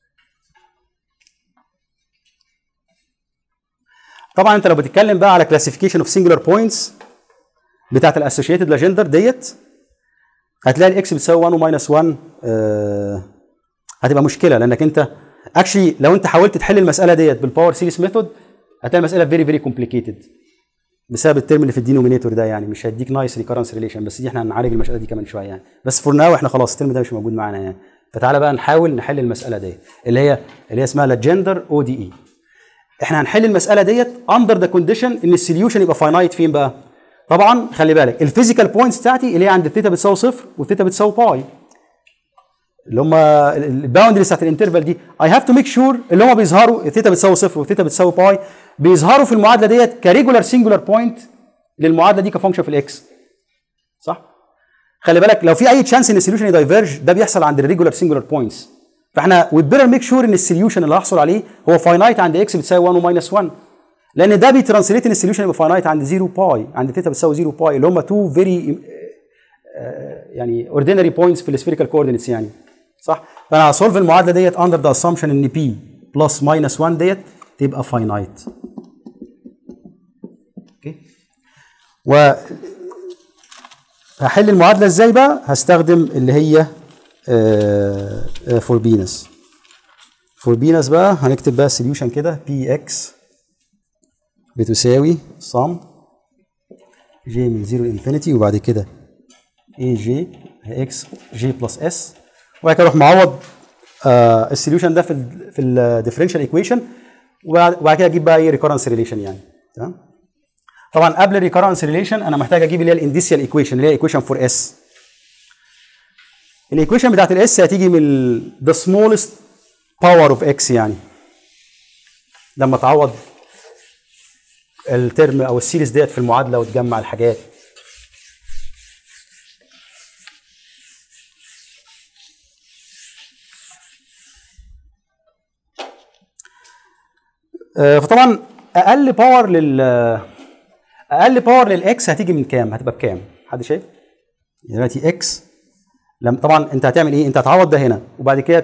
طبعا انت لو بتتكلم بقى على classification of singular points بتاعت الاسوشيتد ليجندر ديت هتلاقي الاكس بتساوي 1 وماينس 1 آه هتبقى مشكله لانك انت اكشلي لو انت حاولت تحل المساله ديت بالباور سيريس ميثود هتلاقي المساله فيري فيري كومبليكيتد بسبب الترم اللي في الدينومينيتور ده يعني مش هيديك نايس ريكرنس ريليشن بس دي احنا هنعالج المساله دي كمان شويه يعني بس فور ناو احنا خلاص الترم ده مش موجود معانا يعني فتعالى بقى نحاول نحل المساله دي اللي هي اللي هي اسمها لجندر او دي اي احنا هنحل المساله ديت اندر ذا كونديشن ان السوليوشن يبقى فاينايت فين بقى طبعا خلي بالك الفيزيكال بوينتس بتاعتي اللي هي عند الثيتا بتساوي صفر والثيتا بتساوي باي اللي هم الباوندريز بتاعت الانترفال دي اي هاف تو ميك شور اللي هم بيظهروا الثيتا بتساوي صفر والثيتا بتساوي باي بيظهروا في المعادله ديت كريجولار سنجولار بوينت للمعادله دي كفانكشن في الاكس صح خلي بالك لو في اي تشانس ان السوليوشن يدايفيرج ده بيحصل عند الريجولار سنجولار بوينتس فاحنا وي بيتر ميك شور ان السوليوشن اللي هحصل عليه هو فاينايت عند اكس بتساوي 1 وماينس 1 لان ده بيترانسليت ان السوليوشن يبقى فاينايت عند 0 باي عند ثيتا بتساوي 0 باي اللي هم تو فيري يعني اوردينري بوينتس في السفيريكال كوردينيتس يعني صح فانا هسولف المعادله ديت اندر ذا اسامبشن ان بي بلس ماينس 1 ديت تبقى فاينايت اوكي و هحل المعادله ازاي بقى هستخدم اللي هي فوربينس فوربينس بقى هنكتب بقى السوليوشن كده بي اكس بتساوي صم جي من 0 انفينيتي وبعد كده اي جي اكس جي بلس اس وبعد كده اروح معوض آه السوليوشن ده في ال في الديفرنشال ايكويشن وبعد كده اجيب بقى ايه ريكورنس ريليشن يعني تمام طبعا قبل الريكورنس ريليشن انا محتاج اجيب اللي هي الانديسيال ايكويشن اللي هي ايكويشن فور اس الايكويشن بتاعت الاس هتيجي من ذا سمولست باور اوف اكس يعني لما تعوض الترم او السيريز ديت في المعادله وتجمع الحاجات آه، فطبعا اقل باور لل اقل باور للاكس هتيجي من كام؟ هتبقى بكام؟ حد شايف؟ دلوقتي اكس لما طبعا انت هتعمل ايه؟ انت هتعوض ده هنا وبعد كده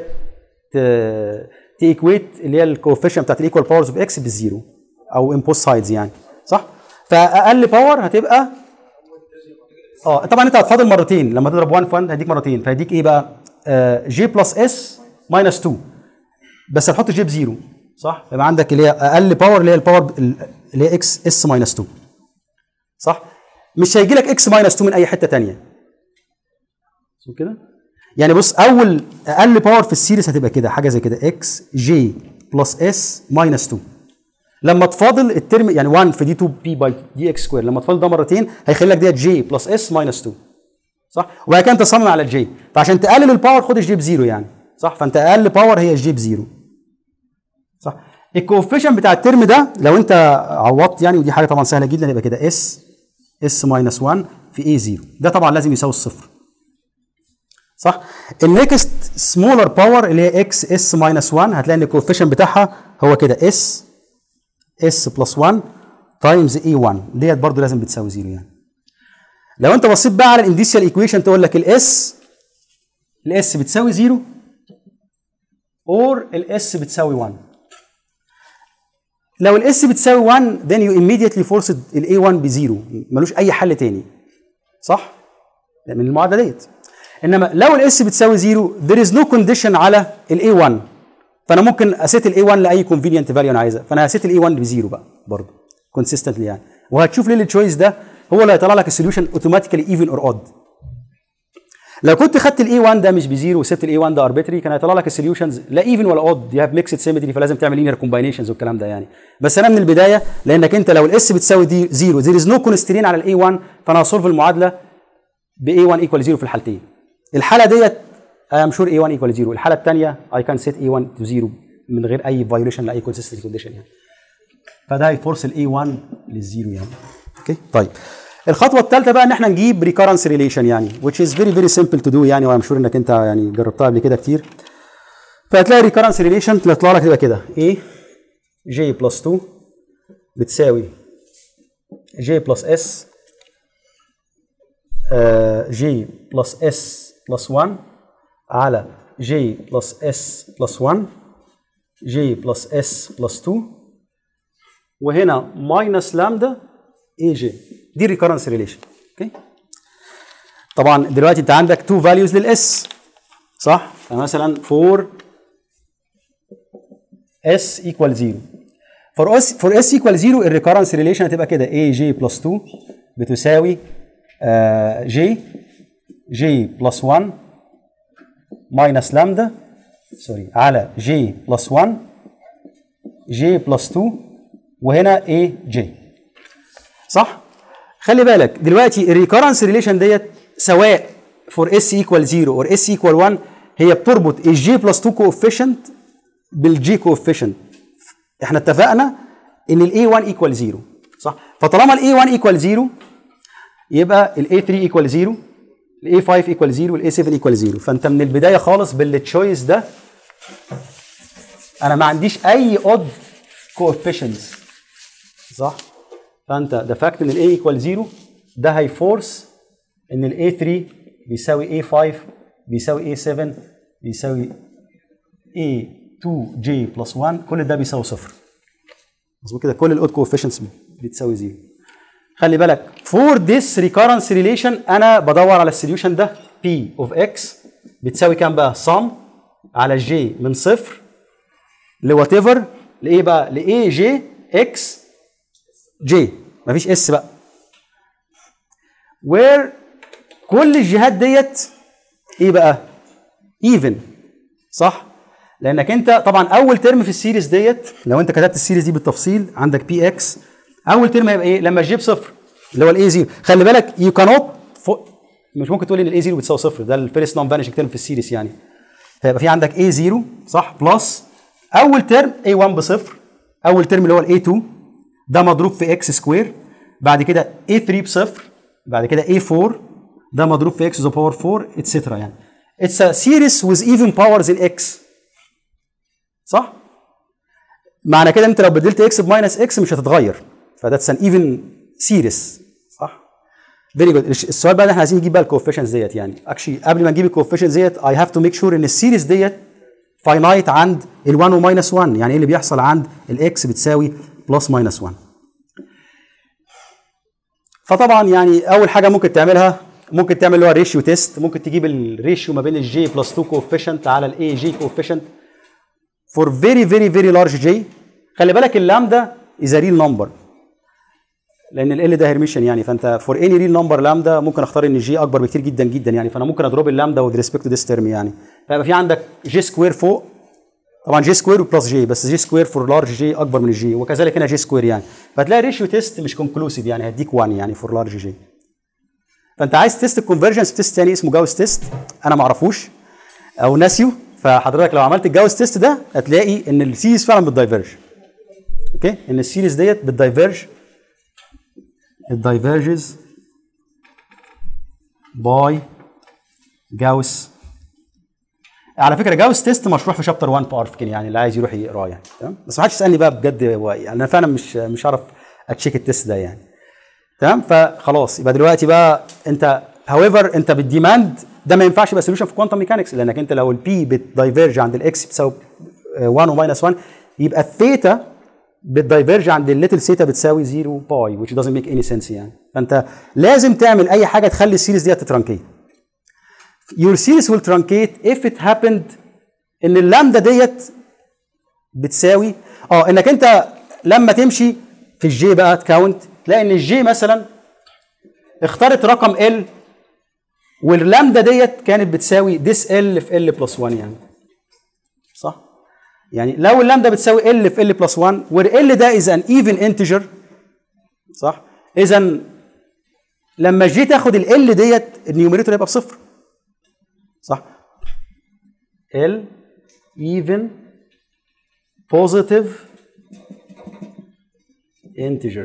تيكويت اللي هي الكوفيشن بتاعت الايكوال باورز اوف اكس بالزيرو او ان بوث سايدز يعني صح؟ فاقل باور هتبقى اه طبعا انت هتفاضل مرتين لما تضرب 1 في 1 هيديك مرتين فهيديك ايه بقى؟ جي بلس اس ماينس 2 بس هتحط جي بزيرو صح؟ يبقى عندك اللي هي اقل باور اللي هي الباور اللي هي اكس اس ماينس 2 صح؟ مش هيجي لك اكس ماينس 2 من اي حته ثانيه شوف كده؟ يعني بص اول اقل باور في السيريس هتبقى كده حاجه زي كده اكس جي بلس اس ماينس 2 لما تفاضل الترم يعني 1 في دي 2 بي باي دي اكس سكوير لما تفاضل ده مرتين هيخلي لك ديت جي بلس اس ماينس 2 صح وبعد كده انت تصمم على الجي فعشان تقلل الباور خد الجي بزيرو يعني صح فانت اقل باور هي الجي بزيرو صح الكوفيشن بتاع الترم ده لو انت عوضت يعني ودي حاجه طبعا سهله جدا يبقى كده اس اس ماينس 1 في اي 0 ده طبعا لازم يساوي الصفر صح النكست سمولر باور اللي هي اكس اس ماينس 1 هتلاقي ان الكوفيشن بتاعها هو كده اس اس بلس 1 تايمز اي 1 ديت برضه لازم بتساوي 0 يعني لو انت بصيت بقى على الانديسيال ايكويشن تقول لك الاس الاس بتساوي 0 اور الاس بتساوي 1 لو الاس بتساوي 1 then you immediately forced الاي 1 بزيرو ملوش اي حل تاني صح؟ ده من المعادله ديت انما لو الاس بتساوي 0 there is no condition على الاي 1 فانا ممكن اسيت الاي 1 لاي convenient value انا عايزها فانا هسيت الاي 1 بزيرو بقى برضه consistently يعني وهتشوف ليه التشويس ده هو اللي هيطلع لك السوليوشن اوتوماتيكالي ايفن اور اود لو كنت خدت الاي 1 ده مش بزيرو وسبت الاي 1 ده اربيتري كان هيطلع لك السوليوشنز لا ايفن ولا اود يو هاف ميكسد سيمتري فلازم تعمل لينير كومباينيشنز والكلام ده يعني بس انا من البدايه لانك انت لو الاس بتساوي دي زيرو ذير از نو كونسترين على الاي 1 فانا هصولف المعادله ب اي 1 ايكوال زيرو في الحالتين الحاله ديت اي ام شور اي 1 ايكوال زيرو الحاله الثانيه اي كان سيت اي 1 تو زيرو من غير اي فايوليشن لاي كونسيستنت كونديشن يعني فده هيفورس الاي 1 للزيرو يعني اوكي طيب الخطوه الثالثه بقى ان احنا نجيب ريكارنس ريليشن يعني which is very very simple to do يعني وانا شور انك انت يعني جربتها قبل كده كتير فهتلاقي ريكارنس ريليشن تطلع لك تبقى كده a j بلس 2 بتساوي j بلس s j بلس s بلس 1 على j بلس s بلس 1 j بلس s بلس 2 وهنا ماينس لامدا اي جي دي الريكرنس ريليشن اوكي طبعا دلوقتي انت عندك تو فاليوز للاس صح فمثلا 4 اس ايكوال 0 فور اس فور اس ايكوال 0 الريكرنس ريليشن هتبقى كده اي جي بلس 2 بتساوي جي جي بلس 1 ماينس لامدا سوري على جي بلس 1 جي بلس 2 وهنا اي جي صح؟ خلي بالك دلوقتي الريكرنس ريليشن ديت سواء فور اس ايكوال 0 اور اس ايكوال 1 هي بتربط الجي بلس 2 كوفيشنت بالجي كوفيشنت احنا اتفقنا ان الاي 1 ايكوال 0 صح؟ فطالما الاي 1 ايكوال 0 يبقى الاي 3 ايكوال 0 الاي 5 ايكوال 0 والاي 7 ايكوال 0 فانت من البدايه خالص بالتشويس ده انا ما عنديش اي اود كوفيشنتس صح؟ فانت ذا فاكت ان الاي ايكوال 0 ده هيفورس ان الاي 3 بيساوي اي 5 بيساوي اي 7 بيساوي اي 2 جي بلس 1 كل ده بيساوي صفر مظبوط كده كل الاود كوفيشنتس بتساوي 0 خلي بالك فور ذس ريكارنس ريليشن انا بدور على السوليوشن ده بي اوف اكس بتساوي كام بقى؟ سم على جي من صفر لوات ايفر لايه بقى؟ لاي جي اكس جي مفيش اس بقى وير كل الجهات ديت ايه بقى ايفن صح لانك انت طبعا اول ترم في السيريز ديت لو انت كتبت السيريز دي بالتفصيل عندك بي اكس اول ترم هيبقى ايه لما الجي بصفر اللي هو الاي زيرو خلي بالك يو كانوت مش ممكن تقول ان الاي زيرو بتساوي صفر ده الفيرست نون فانيشنج ترم في السيريز يعني هيبقى في عندك اي زيرو صح بلس اول ترم اي 1 بصفر اول ترم اللي هو الاي 2 ده مضروب في اكس سكوير بعد كده A3 بصفر بعد كده A4 ده مضروب في x to the power 4 اتسترا يعني It's a series with even powers in x صح؟ معنى كده انت لو بدلت x بماينس x مش هتتغير فذاتس ان ايفن سيريس صح؟ فيري جود السؤال بقى اللي احنا عايزين نجيب بقى الكوفيشنز ديت يعني اكشلي قبل ما نجيب الكوفيشنز ديت اي هاف تو ميك شور ان السيريز ديت فاينايت عند ال1 وماينس 1 يعني ايه اللي بيحصل عند الاكس بتساوي بلس ماينس 1 فطبعا يعني اول حاجه ممكن تعملها ممكن تعمل اللي هو الريشيو تيست ممكن تجيب الريشيو ما بين الجي بلس 2 كوفيشنت على الاي جي كوفيشنت فور فيري فيري فيري لارج جي خلي بالك اللامدا از ريل نمبر لان ال ده هيرميشن يعني فانت فور اني ريل نمبر لامدا ممكن اختار ان الجي اكبر بكتير جدا جدا يعني فانا ممكن اضرب اللامدا وذ ريسبكت تو ذيس ترم يعني فيبقى في عندك جي سكوير فوق طبعا جي سكوير بلس جي بس جي سكوير فور لارج جي اكبر من الجي وكذلك هنا جي سكوير يعني فتلاقي ريشيو تيست مش كونكلوسيف يعني هيديك 1 يعني فور لارج جي فانت عايز تيست الكونفرجنس تيست تاني اسمه جاوس تيست انا ما اعرفوش او ناسيو فحضرتك لو عملت الجاوس تيست ده هتلاقي ان السيريز فعلا بتدايفرج اوكي ان السيريز ديت بتدايفرج الدايفرجز باي جاوس على فكره جاوس تيست مشروح في شابتر 1 في ارفكن يعني اللي عايز يروح يقراه يعني تمام بس ما حدش يسالني بقى بجد هو يعني انا فعلا مش مش هعرف اتشيك التيست ده يعني تمام فخلاص يبقى دلوقتي بقى انت هاويفر انت بالديماند ده ما ينفعش يبقى سوليوشن في كوانتم ميكانكس لانك انت لو البي بتدايفيرج عند الاكس بتساوي 1 وماينس 1 يبقى الثيتا بتدايفيرج عند الليتل ثيتا بتساوي 0 باي which doesn't make any sense يعني فانت لازم تعمل اي حاجه تخلي السيريز ديت تترانكيت your series will truncate if it happened ان اللامدا ديت بتساوي اه انك انت لما تمشي في الجي بقى تكاونت تلاقي ان الجي مثلا اختارت رقم ال واللامدا ديت كانت بتساوي ديس ال في ال بلس 1 يعني صح يعني لو اللامدا بتساوي ال في ال بلس 1 وال ده از ان ايفن انتجر صح اذا لما جيت تاخد ال ديت النيوميريتور هيبقى بصفر صح ال even positive integer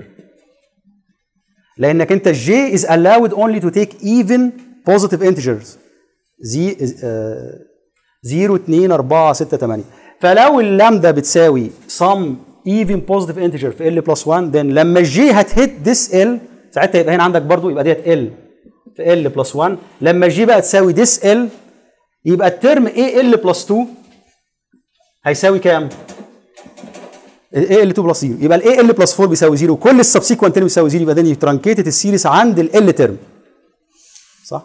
لانك انت j is allowed only to take even positive integers زي آه 0 2 4 6 8 فلو اللامدا بتساوي some even positive integer في l plus 1 then لما الجي هتهت this l ساعتها يبقى هنا عندك برضو يبقى ديت l في l plus 1 لما الجي بقى تساوي this l يبقى الترم a l plus 2 هيساوي كام؟ ال ال 2 بلس 0 يبقى ال ال بلس 4 بيساوي 0 كل السبسيكونت ترم بيساوي 0 يبقى ده ترانكيتد السيريس عند ال ال ترم صح؟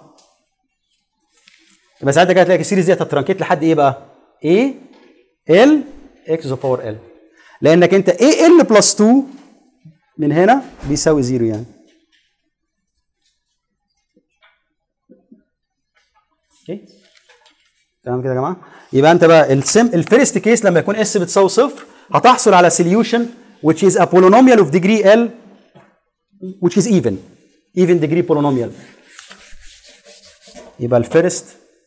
يبقى ساعتها كده هتلاقي السيريس دي هتترانكيت لحد ايه بقى؟ A ال اكس ذا باور ال لانك انت A ال بلس 2 من هنا بيساوي 0 يعني اوكي تمام كده يا جماعه يبقى انت بقى السم الفيرست كيس لما يكون اس بتساوي صفر هتحصل على solution which is a polynomial of degree L which is even even degree polynomial يبقى الفيرست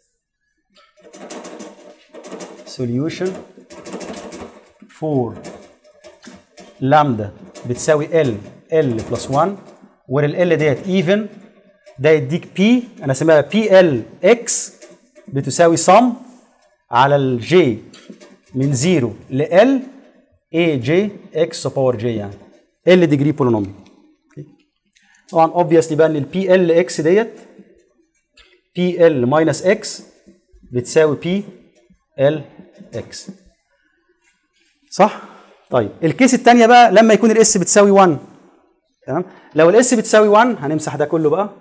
solution for lambda بتساوي L L plus 1 وال L ديت even ده يديك P انا اسميها بي ال اكس بتساوي sum على الجي من 0 ل L A J X باور J يعني L ديجري بولينوميال طبعا obviously بقى ان البي ال اكس ديت بي ال ماينس اكس بتساوي بي ال اكس صح؟ طيب الكيس الثانيه بقى لما يكون الاس بتساوي 1 تمام؟ لو الاس بتساوي 1 هنمسح ده كله بقى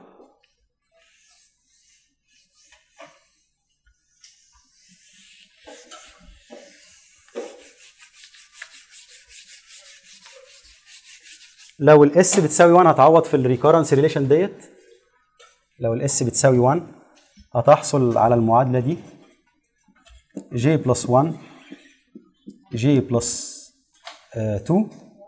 لو الاس بتساوي 1 هتعوض في الريكورنس ريليشن ديت لو الاس بتساوي 1 هتحصل على المعادله دي j بلس 1 j بلس 2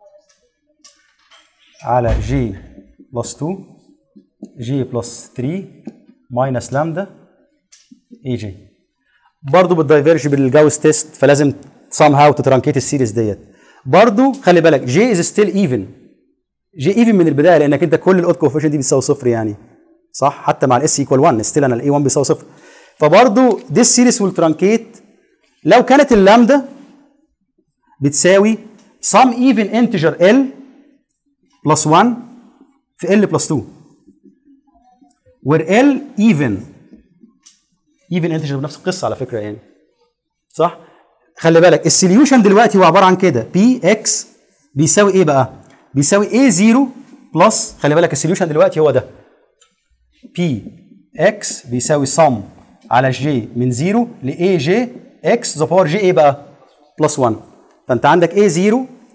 على j بلس 2 j بلس 3 ماينس لامدا اي جي برضه بتدايفيرج بالجاوس تيست فلازم somehow تترانكيت السيريز ديت برضه خلي بالك j is still even جي ايفن من البدايه لانك انت كل الاوت كوفيشن دي بتساوي صفر يعني صح حتى مع الاس ايكوال 1 ستيل انا الاي 1 بيساوي صفر فبرضه this series will truncate لو كانت اللامدا بتساوي some even integer l plus 1 في l plus 2 where l even even integer بنفس القصه على فكره يعني صح خلي بالك السوليوشن دلوقتي هو عباره عن كده بي اكس بيساوي ايه بقى بيساوي a0 بلس خلي بالك السوليوشن دلوقتي هو ده p x بيساوي sum على j من 0 ل a j x ذا باور j ايه بقى؟ بلس 1 فانت عندك a0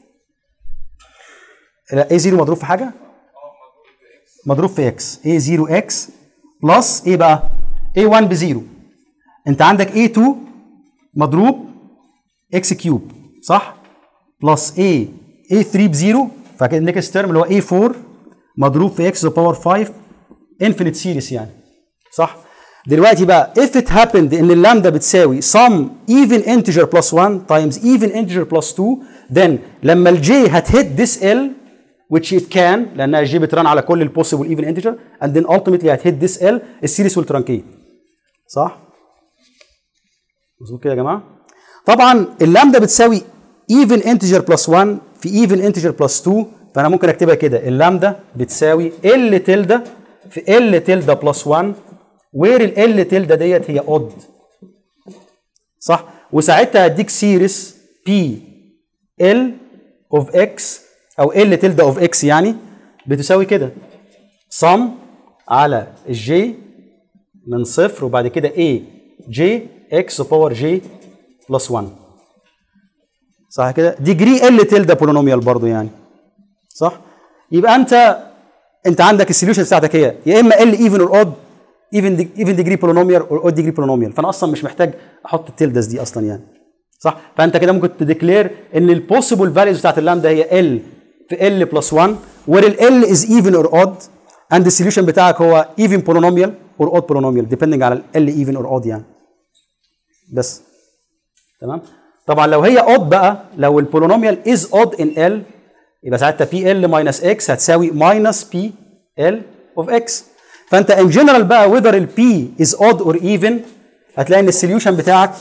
لا a0 مضروب في حاجه؟ مضروب في x a0 x بلس ايه بقى؟ a1 بزيرو انت عندك a2 مضروب x كيوب صح؟ بلس a a3 بزيرو فكده النكست تيرم اللي هو A4 مضروب في x باور 5 انفينيت سيريس يعني صح دلوقتي بقى if it happened ان اللامدا بتساوي some even integer plus 1 times even integer plus 2 then لما الجي هتهت this L which it can لانها الجي بترن على كل البوسيبل even integer and then ultimately هتهت this L السيريس will truncate صح مظبوط كده يا جماعه طبعا اللامدا بتساوي even integer plus 1 في even integer plus 2 فانا ممكن اكتبها كده اللامدا بتساوي ال تلدا في ال تلدا بلس 1 وير ال تلدا ديت هي اود صح وساعتها هديك سيريس بي ال اوف اكس او ال تلدا اوف اكس يعني بتساوي كده sum على الجي من صفر وبعد كده a j x باور j بلس 1 صح كده ديجري ال تلدا بولينوميال برضو يعني صح يبقى انت انت عندك السوليوشن بتاعتك هي يا اما ال ايفن اور اود ايفن ايفن ديجري بولينوميال اور اود ديجري بولينوميال فانا اصلا مش محتاج احط التلدس دي اصلا يعني صح فانت كده ممكن تديكلير ان البوسيبل فاليوز بتاعت اللامدا هي ال في ال بلس 1 where ال ال از ايفن اور اود اند السوليوشن بتاعك هو ايفن بولينوميال اور اود بولينوميال ديبندنج على ال ايفن اور اود يعني بس تمام طبعا لو هي اود بقى لو البولينوميال از اود ان ال يبقى ساعتها بي ال ماينس اكس هتساوي ماينس بي ال اوف اكس فانت ان جنرال بقى whether البي از اود اور ايفن هتلاقي ان السوليوشن بتاعك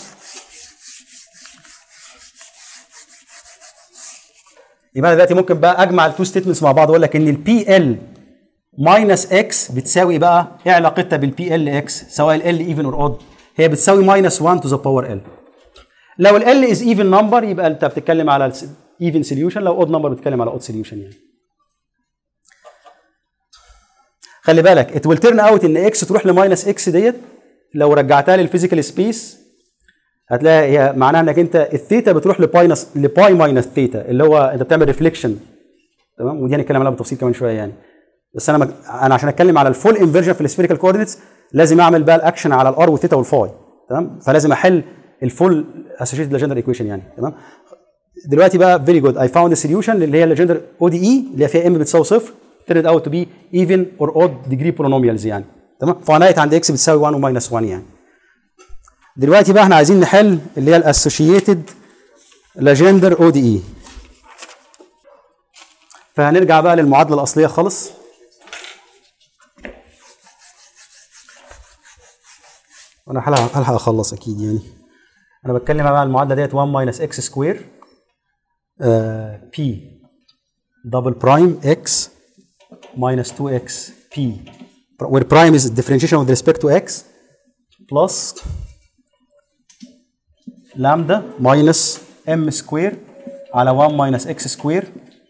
يبقى انا دلوقتي ممكن بقى اجمع التو ستيتمنتس مع بعض واقول لك ان البي ال ماينس اكس بتساوي بقى ايه علاقتها بالبي ال اكس سواء ال ال ايفن اور اود هي بتساوي ماينس 1 تو ذا باور ال لو ال ال از ايفن نمبر يبقى انت بتتكلم على ايفن سوليوشن لو اود نمبر بتتكلم على اود سوليوشن يعني خلي بالك ات ويل تيرن اوت ان اكس تروح لماينس اكس ديت لو رجعتها للفيزيكال سبيس هتلاقي هي معناها انك انت الثيتا بتروح لباينس لباي ماينس ثيتا اللي هو انت بتعمل ريفليكشن تمام ودي هنتكلم عليها بالتفصيل كمان شويه يعني بس انا مج... انا عشان اتكلم على الفول انفرجن في السفيريكال كوردينتس لازم اعمل بقى الاكشن على الار والثيتا والفاي تمام فلازم احل الفول اسوشيتد ليجندر ايكويشن يعني تمام دلوقتي بقى فيري جود اي فاوند سوليوشن اللي هي ليجندر او دي اي اللي هي فيها ام بتساوي صفر ترد اوت تو بي ايفن اور اود ديجري بولينوميالز يعني تمام فاينايت عند اكس بتساوي 1 وماينس 1 يعني دلوقتي بقى احنا عايزين نحل اللي هي الاسوشيتد ليجندر او دي اي فهنرجع بقى للمعادله الاصليه خالص وانا هلحق هلحق اخلص اكيد يعني انا بتكلم بقى على المعادله ديت 1 ماينس اكس سكوير بي دبل برايم اكس minus 2x p where prime is differentiation with respect to x plus lambda minus m square على 1 minus x square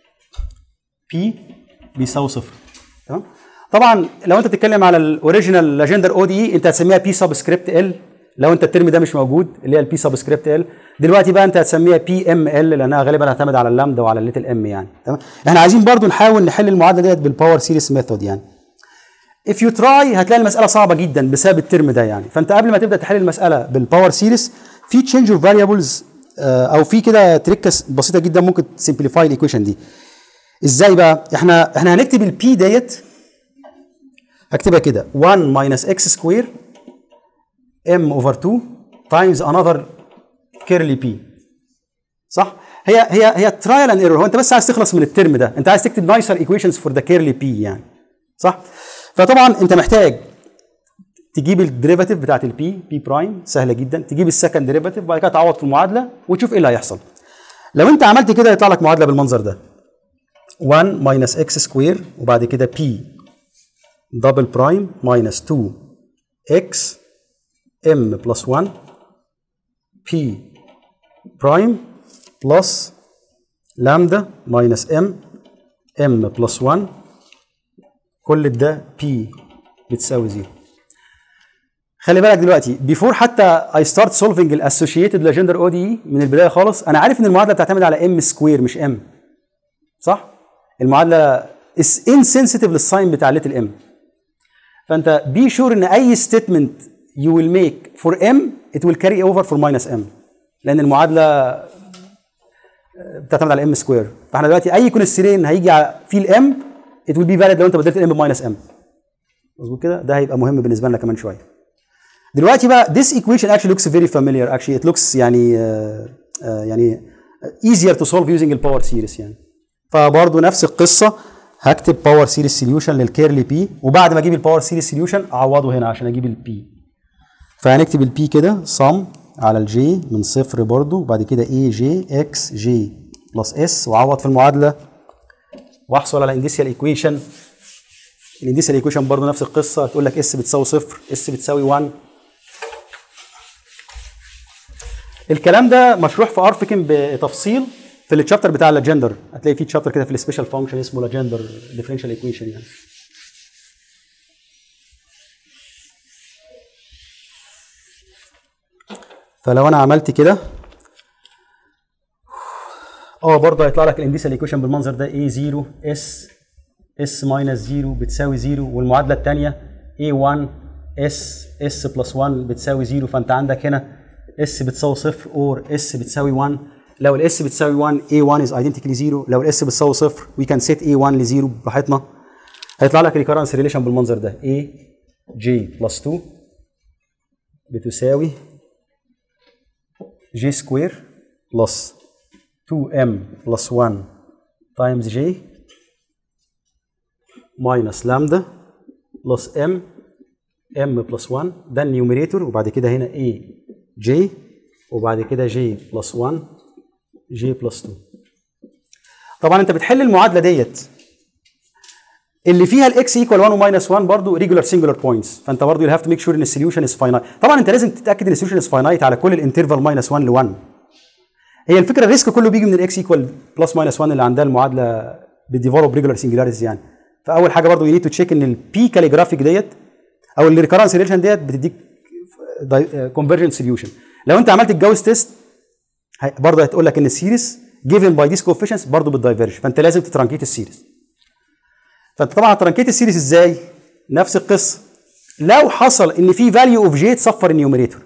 p بيساوي صفر تمام طبعا لو انت بتتكلم على الاوريجينال لاجندر او دي انت هتسميها بي سبسكريبت ال لو انت الترم ده مش موجود اللي هي البي سبسكريبت ال دلوقتي بقى انت هتسميها بي ام ال لانها غالبا هتعتمد على اللامدا وعلى الليتل ام يعني تمام احنا عايزين برضو نحاول نحل المعادله ديت بالباور سيريس ميثود يعني if you try هتلاقي المساله صعبه جدا بسبب الترم ده يعني فانت قبل ما تبدا تحل المساله بالباور سيريس في تشينج اوف فاريبلز او في كده تريكه بسيطه جدا ممكن تسمبليفاي الايكويشن دي ازاي بقى احنا احنا هنكتب البي ديت هكتبها كده 1 minus x square m over 2 times another curly p صح هي هي هي ترايل اند ايرور هو انت بس عايز تخلص من الترم ده انت عايز تكتب نايسر ايكويشنز فور ذا كيرلي بي يعني صح فطبعا انت محتاج تجيب الديريفاتيف بتاعت البي بي برايم سهله جدا تجيب السكند ديريفاتيف وبعد كده تعوض في المعادله وتشوف ايه اللي هيحصل لو انت عملت كده يطلع لك معادله بالمنظر ده 1 minus x سكوير وبعد كده p دبل برايم minus 2 x m plus 1 p برايم بلس لامدا minus m m plus 1 كل ده p بتساوي زيرو خلي بالك دلوقتي بيفور حتى اي ستارت سولفنج الاسوشيتد ليجندر او دي من البدايه خالص انا عارف ان المعادله بتعتمد على ام سكوير مش ام صح المعادله از انسنسيتيف للساين بتاع ليتل ام فانت بي شور ان اي ستيتمنت يو ويل ميك فور ام ات ويل كاري اوفر فور ماينس ام لان المعادله بتعتمد على ام سكوير فاحنا دلوقتي اي كونسترين هيجي فيه الام ات ويل بي فاليد لو انت بدلت الام بماينس ام مظبوط كده ده هيبقى مهم بالنسبه لنا كمان شويه دلوقتي بقى this equation actually looks very familiar actually it looks يعني uh, uh, يعني easier to solve using الباور سيريس يعني فبرضه نفس القصه هكتب باور سيريس سوليوشن للكيرلي بي وبعد ما اجيب الباور سيريس سوليوشن اعوضه هنا عشان اجيب البي فهنكتب البي كده صم على الجي من صفر برضه وبعد كده اي جي اكس جي بلس اس واعوض في المعادله واحصل على انديسيال ايكويشن الانديسيال ايكويشن برضه نفس القصه تقول لك اس بتساوي صفر اس بتساوي 1 الكلام ده مشروح في ارفكن بتفصيل في التشابتر بتاع الجندر هتلاقي في تشابتر كده في السبيشال فانكشن اسمه لجندر ديفرنشال ايكويشن يعني فلو انا عملت كده اه برضه هيطلع لك الانديسيال ايكويشن بالمنظر ده a 0 s s ماينس 0 بتساوي 0 والمعادله الثانيه a1 اس اس بلس 1 بتساوي 0 فانت عندك هنا اس بتساوي صفر اور اس بتساوي 1 لو الاس بتساوي 1 a1 is identically 0 لو الاس بتساوي صفر we can set a1 ل 0 براحتنا هيطلع لك ريكرنس ريليشن بالمنظر ده a j بلس 2 بتساوي j سكوير بلس 2m بلس 1 تايمز j ماينس لامدا بلس m m بلس 1 ده النيوميريتور وبعد كده هنا a j وبعد كده j بلس 1 j بلس 2 طبعا انت بتحل المعادله ديت اللي فيها الاكس ايكوال 1 وماينس 1 برضه ريجولار سنجولار بوينتس فانت برضه يو هاف تو ميك شور ان السوليوشن از فاينايت طبعا انت لازم تتاكد ان السوليوشن از فاينايت على كل الانترفال ماينس 1 ل 1 هي الفكره الريسك كله بيجي من الاكس ايكوال بلس ماينس 1 اللي عندها المعادله بتديفلوب ريجولار سنجولاريتيز يعني فاول حاجه برضه يو نيد تو تشيك ان البي كاليجرافيك ديت او الريكرنس ريليشن ديت بتديك كونفرجنت سوليوشن لو انت عملت الجاوس تيست برضه هتقول لك ان السيريز جيفن باي ذيس كوفيشنتس برضه بتدايفرج فانت لازم تترانكيت السيريز فانت طبعا هترانكيت السيريز ازاي؟ نفس القصه لو حصل ان في فاليو اوف جي تصفر النيوميريتور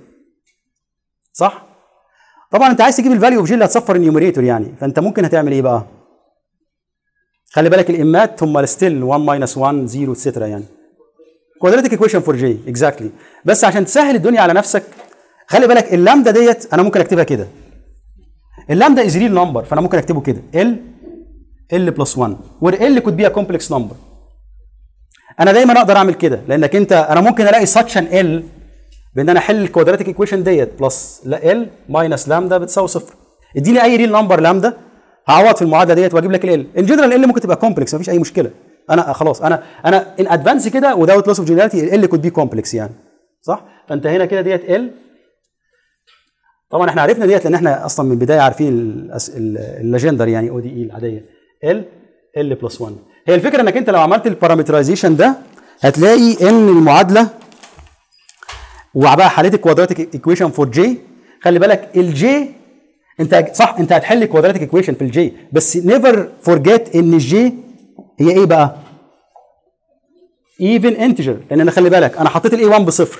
صح؟ طبعا انت عايز تجيب الفاليو اوف جي اللي هتصفر النيوميريتور يعني فانت ممكن هتعمل ايه بقى؟ خلي بالك الامات هم ستيل 1 ماينس 1 0 اتسترا يعني كوادراتيك ايكويشن فور جي اكزاكتلي بس عشان تسهل الدنيا على نفسك خلي بالك اللامدا ديت انا ممكن اكتبها كده اللامدا از ريل نمبر فانا ممكن اكتبه كده ال ال بلس 1 وال ال كود بي كومبلكس نمبر انا دايما اقدر اعمل كده لانك انت انا ممكن الاقي ساتش ان ال بان انا احل الكوادراتيك ايكويشن ديت بلس لا ال ماينس لامدا بتساوي صفر اديني اي ريل نمبر لامدا هعوض في المعادله ديت واجيب لك ال ان جنرال ال ممكن تبقى كومبلكس مفيش اي مشكله انا خلاص انا انا ان ادفانس كده وداوت لوس اوف جنراليتي ال كود بي كومبلكس يعني صح فانت هنا كده ديت ال طبعا احنا عرفنا ديت لان احنا اصلا من البدايه عارفين الليجندر يعني او دي اي العاديه ال ال بلس 1 هي الفكره انك انت لو عملت البارامترايزيشن ده هتلاقي ان المعادله وبقى حليت الكوادراتيك ايكويشن فور جي خلي بالك الجي انت صح انت هتحل كوادراتيك ايكويشن في الجي بس نيفر فورجيت ان الجي هي ايه بقى؟ ايفن انتجر لان انا خلي بالك انا حطيت الاي 1 بصفر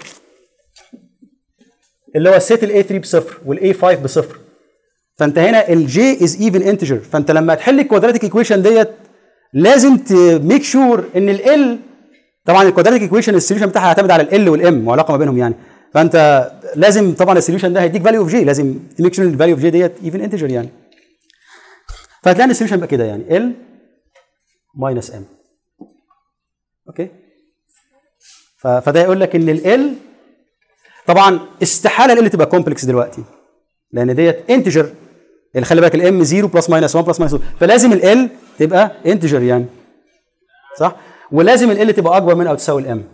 اللي هو السيت الاي 3 بصفر والاي 5 بصفر فانت هنا الجي از ايفن انتجر فانت لما تحل الكوادراتيك ايكويشن ديت لازم تميك شور ان ال طبعا الكوادراتيك ايكويشن السوليوشن بتاعها هيعتمد على ال والام وعلاقه ما بينهم يعني فانت لازم طبعا السوليوشن ده هيديك فاليو اوف جي لازم تميك شور ان الفاليو اوف جي ديت ايفن انتجر يعني فهتلاقي ان السوليوشن بقى كده يعني ال ماينس ام اوكي فده يقول لك ان ال طبعا استحاله ال تبقى كومبلكس دلوقتي لان ديت انتجر اللي خلي بالك الام 0 بلس ماينس 1 بلس ماينس 1 فلازم ال تبقى انتجر يعني صح ولازم ال تبقى اكبر من او تساوي الام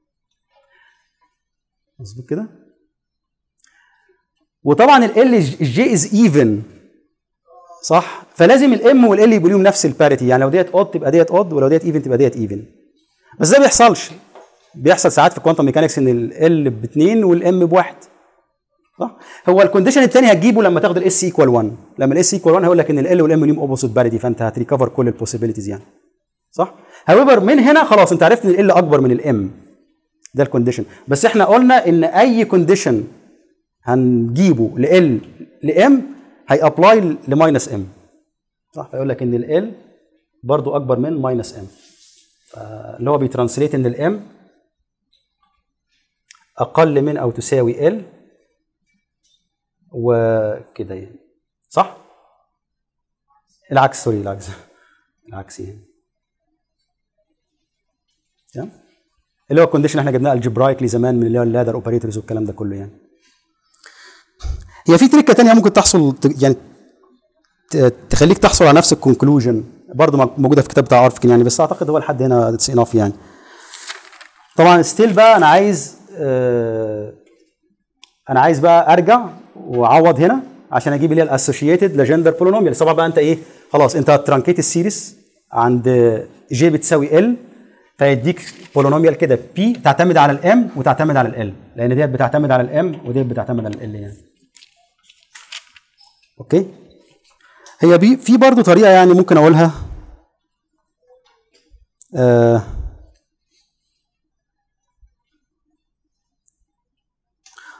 مظبوط كده وطبعا ال الجي از ايفن صح فلازم الام والال يبقوا ليهم نفس الباريتي يعني لو ديت اود تبقى ديت اود ولو ديت ايفن تبقى ديت ايفن بس ده ما بيحصلش بيحصل ساعات في الكوانتم ميكانكس ان ال باثنين والام بواحد صح هو الكونديشن الثاني هتجيبه لما تاخد الاس ايكوال 1 لما الاس ايكوال 1 هيقول لك ان ال والام ليهم اوبوزيت باريتي فانت هتريكفر كل البوسيبيليتيز يعني صح هاويفر من هنا خلاص انت عرفت ان ال اكبر من الام ده الكونديشن بس احنا قلنا ان اي كونديشن هنجيبه ل لام هي ابلاي لماينس ام صح فيقول لك ان ال برضو اكبر من ماينس ام اللي هو بيترانسليت ان الام اقل من او تساوي ال وكده يعني صح العكس سوري العكس العكس يعني تمام اللي هو الكونديشن احنا جبناه الجبرايكلي زمان من اللي هو اللادر اوبريتورز والكلام ده كله يعني هي في تريكه تانية ممكن تحصل يعني تخليك تحصل على نفس الكونكلوجن برضه موجوده في كتاب بتاع عارفكن يعني بس اعتقد هو لحد هنا اتس اناف يعني طبعا ستيل بقى انا عايز آه انا عايز بقى ارجع واعوض هنا عشان اجيب اللي هي الاسوشيتد لجندر بولينوميال طبعا بقى انت ايه خلاص انت ترانكيت السيريس عند جي بتساوي ال فيديك بولينوميال كده بي تعتمد على الام وتعتمد على ال لان ديت بتعتمد على الام وديت بتعتمد على ال يعني اوكي هي بي في برضه طريقه يعني ممكن اقولها آه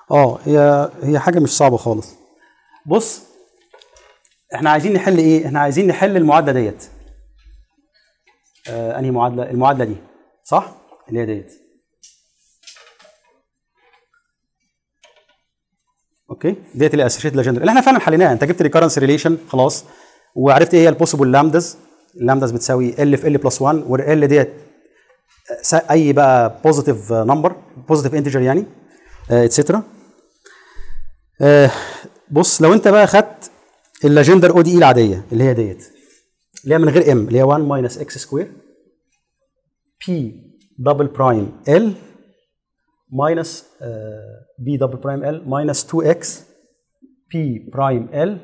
اه هي هي حاجه مش صعبه خالص بص احنا عايزين نحل ايه احنا عايزين نحل المعادله ديت آه انهي معادله المعادله دي صح اللي هي ديت اوكي ديت اللي اسوشيتد ليجندري اللي احنا فعلا حليناها انت جبت ريكرنس ريليشن خلاص وعرفت ايه هي البوسيبل لامداز اللامداز بتساوي ال في ال بلس 1 وال ديت س- اي بقى بوزيتيف نمبر بوزيتيف انتجر يعني اتسترا بص لو انت بقى خدت اللاجندر او دي اي العاديه اللي هي ديت اللي هي من غير ام اللي هي 1 ماينس اكس سكوير بي دبل برايم ال ماينس بي دبل برايم ال ماينس 2 اكس بي برايم ال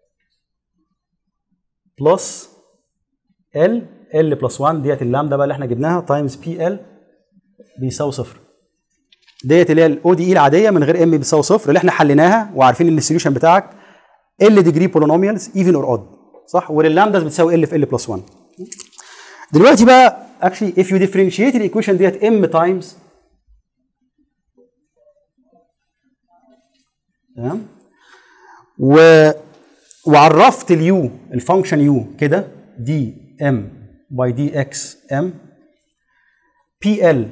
بلس ال ال بلس 1 ديت اللامدا بقى اللي احنا جبناها تايمز بي ال بيساوي صفر ديت اللي هي الاو دي اي العاديه من غير ام بيساوي صفر اللي احنا حليناها وعارفين ان السوليوشن بتاعك ال ديجري بولينوميالز ايفن اور اود صح واللامداز بتساوي ال في ال بلس 1 دلوقتي بقى actually if you differentiate الايكويشن ديت m times تمام و وعرفت اليو الفانكشن يو كده دي ام باي دي اكس ام بي ال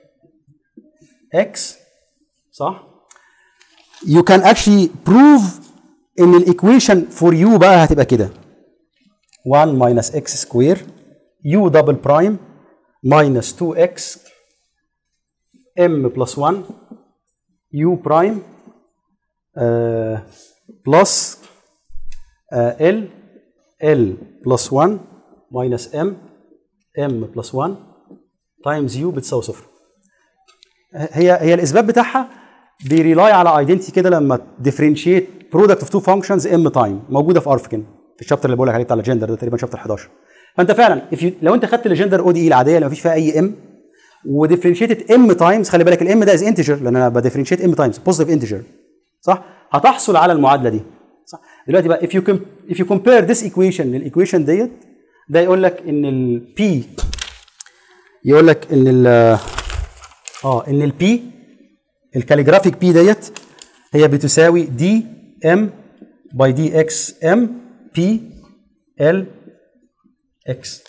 اكس صح you can actually prove ان الايكويشن فور يو بقى هتبقى كده 1 minus x square u double prime minus 2x m plus 1 u prime uh, plus uh, l l plus 1 minus m m plus 1 times u بتساوي صفر هي هي الاثبات بتاعها بيريلاي على ايدنتي كده لما ديفرنشيت برودكت اوف تو فانكشنز ام تايم موجوده في ارفكن في الشابتر اللي بقول لك عليه بتاع الجندر ده تقريبا شابتر 11 فانت فعلا if you لو انت خدت الجندر او دي اي العاديه اللي ما فيش فيها اي ام وديفرنشيتد ام تايمز خلي بالك الام ده از انتجر لان انا بديفرنشيت ام تايمز بوزيتيف انتجر صح هتحصل على المعادله دي صح دلوقتي بقى if you com- if you compare this equation للايكويشن ديت ده يقول لك ان البي يقول لك ان ال اه ان البي الكاليجرافيك بي ديت هي بتساوي دي ام باي دي اكس ام بي ال اكس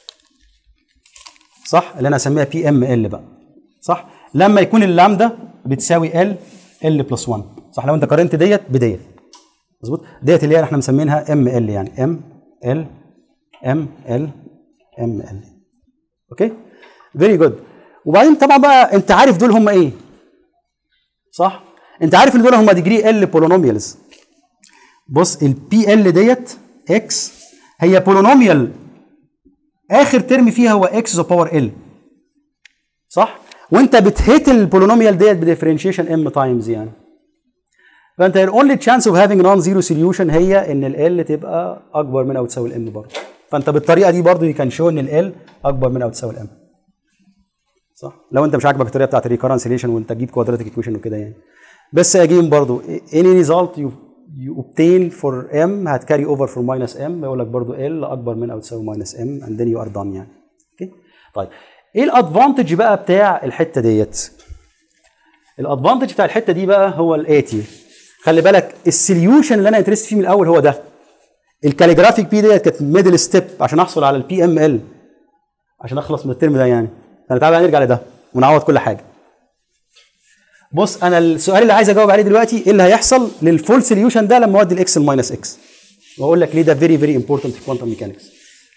صح اللي انا اسميها بي ام ال بقى صح لما يكون اللامدا بتساوي ال ال بلس 1 صح لو انت قارنت ديت بديت مظبوط ديت اللي هي احنا مسمينها ام ال يعني ام ال ام ال ام ال اوكي فيري جود وبعدين طبعا بقى انت عارف دول هم ايه صح انت عارف ان دول هم ديجري ال بولينوميالز بص البي ال ديت اكس هي بولينوميال اخر ترم فيها هو اكس ذا باور ال صح وانت بتهيت البولينوميال ديت بديفرنشيشن ام تايمز يعني فانت ال only chance of having non zero solution هي ان ال ال تبقى اكبر من او تساوي الام برضه فانت بالطريقه دي برضه يو كان شو ان ال ال اكبر من او تساوي الام صح لو انت مش عاجبك الطريقه بتاعت الريكرنسيليشن وانت تجيب كوادراتيك ايكويشن وكده يعني بس اجين برضو any result you you obtain for m هتكاري اوفر for minus m يقول لك برضو l اكبر من او تساوي minus m and then you are done يعني اوكي طيب ايه الادفانتج بقى بتاع الحته ديت الادفانتج بتاع الحته دي بقى هو الاتي خلي بالك السوليوشن اللي انا انترست فيه من الاول هو ده الكاليجرافيك بي ديت كانت ميدل ستيب عشان احصل على البي ام ال عشان اخلص من الترم ده يعني فنتعالى بقى نرجع لده ونعوض كل حاجه بص انا السؤال اللي عايز اجاوب عليه دلوقتي ايه اللي هيحصل للفول سوليوشن ده لما اودي الاكس الماينس اكس واقول لك ليه ده فيري فيري امبورتنت في كوانتم ميكانكس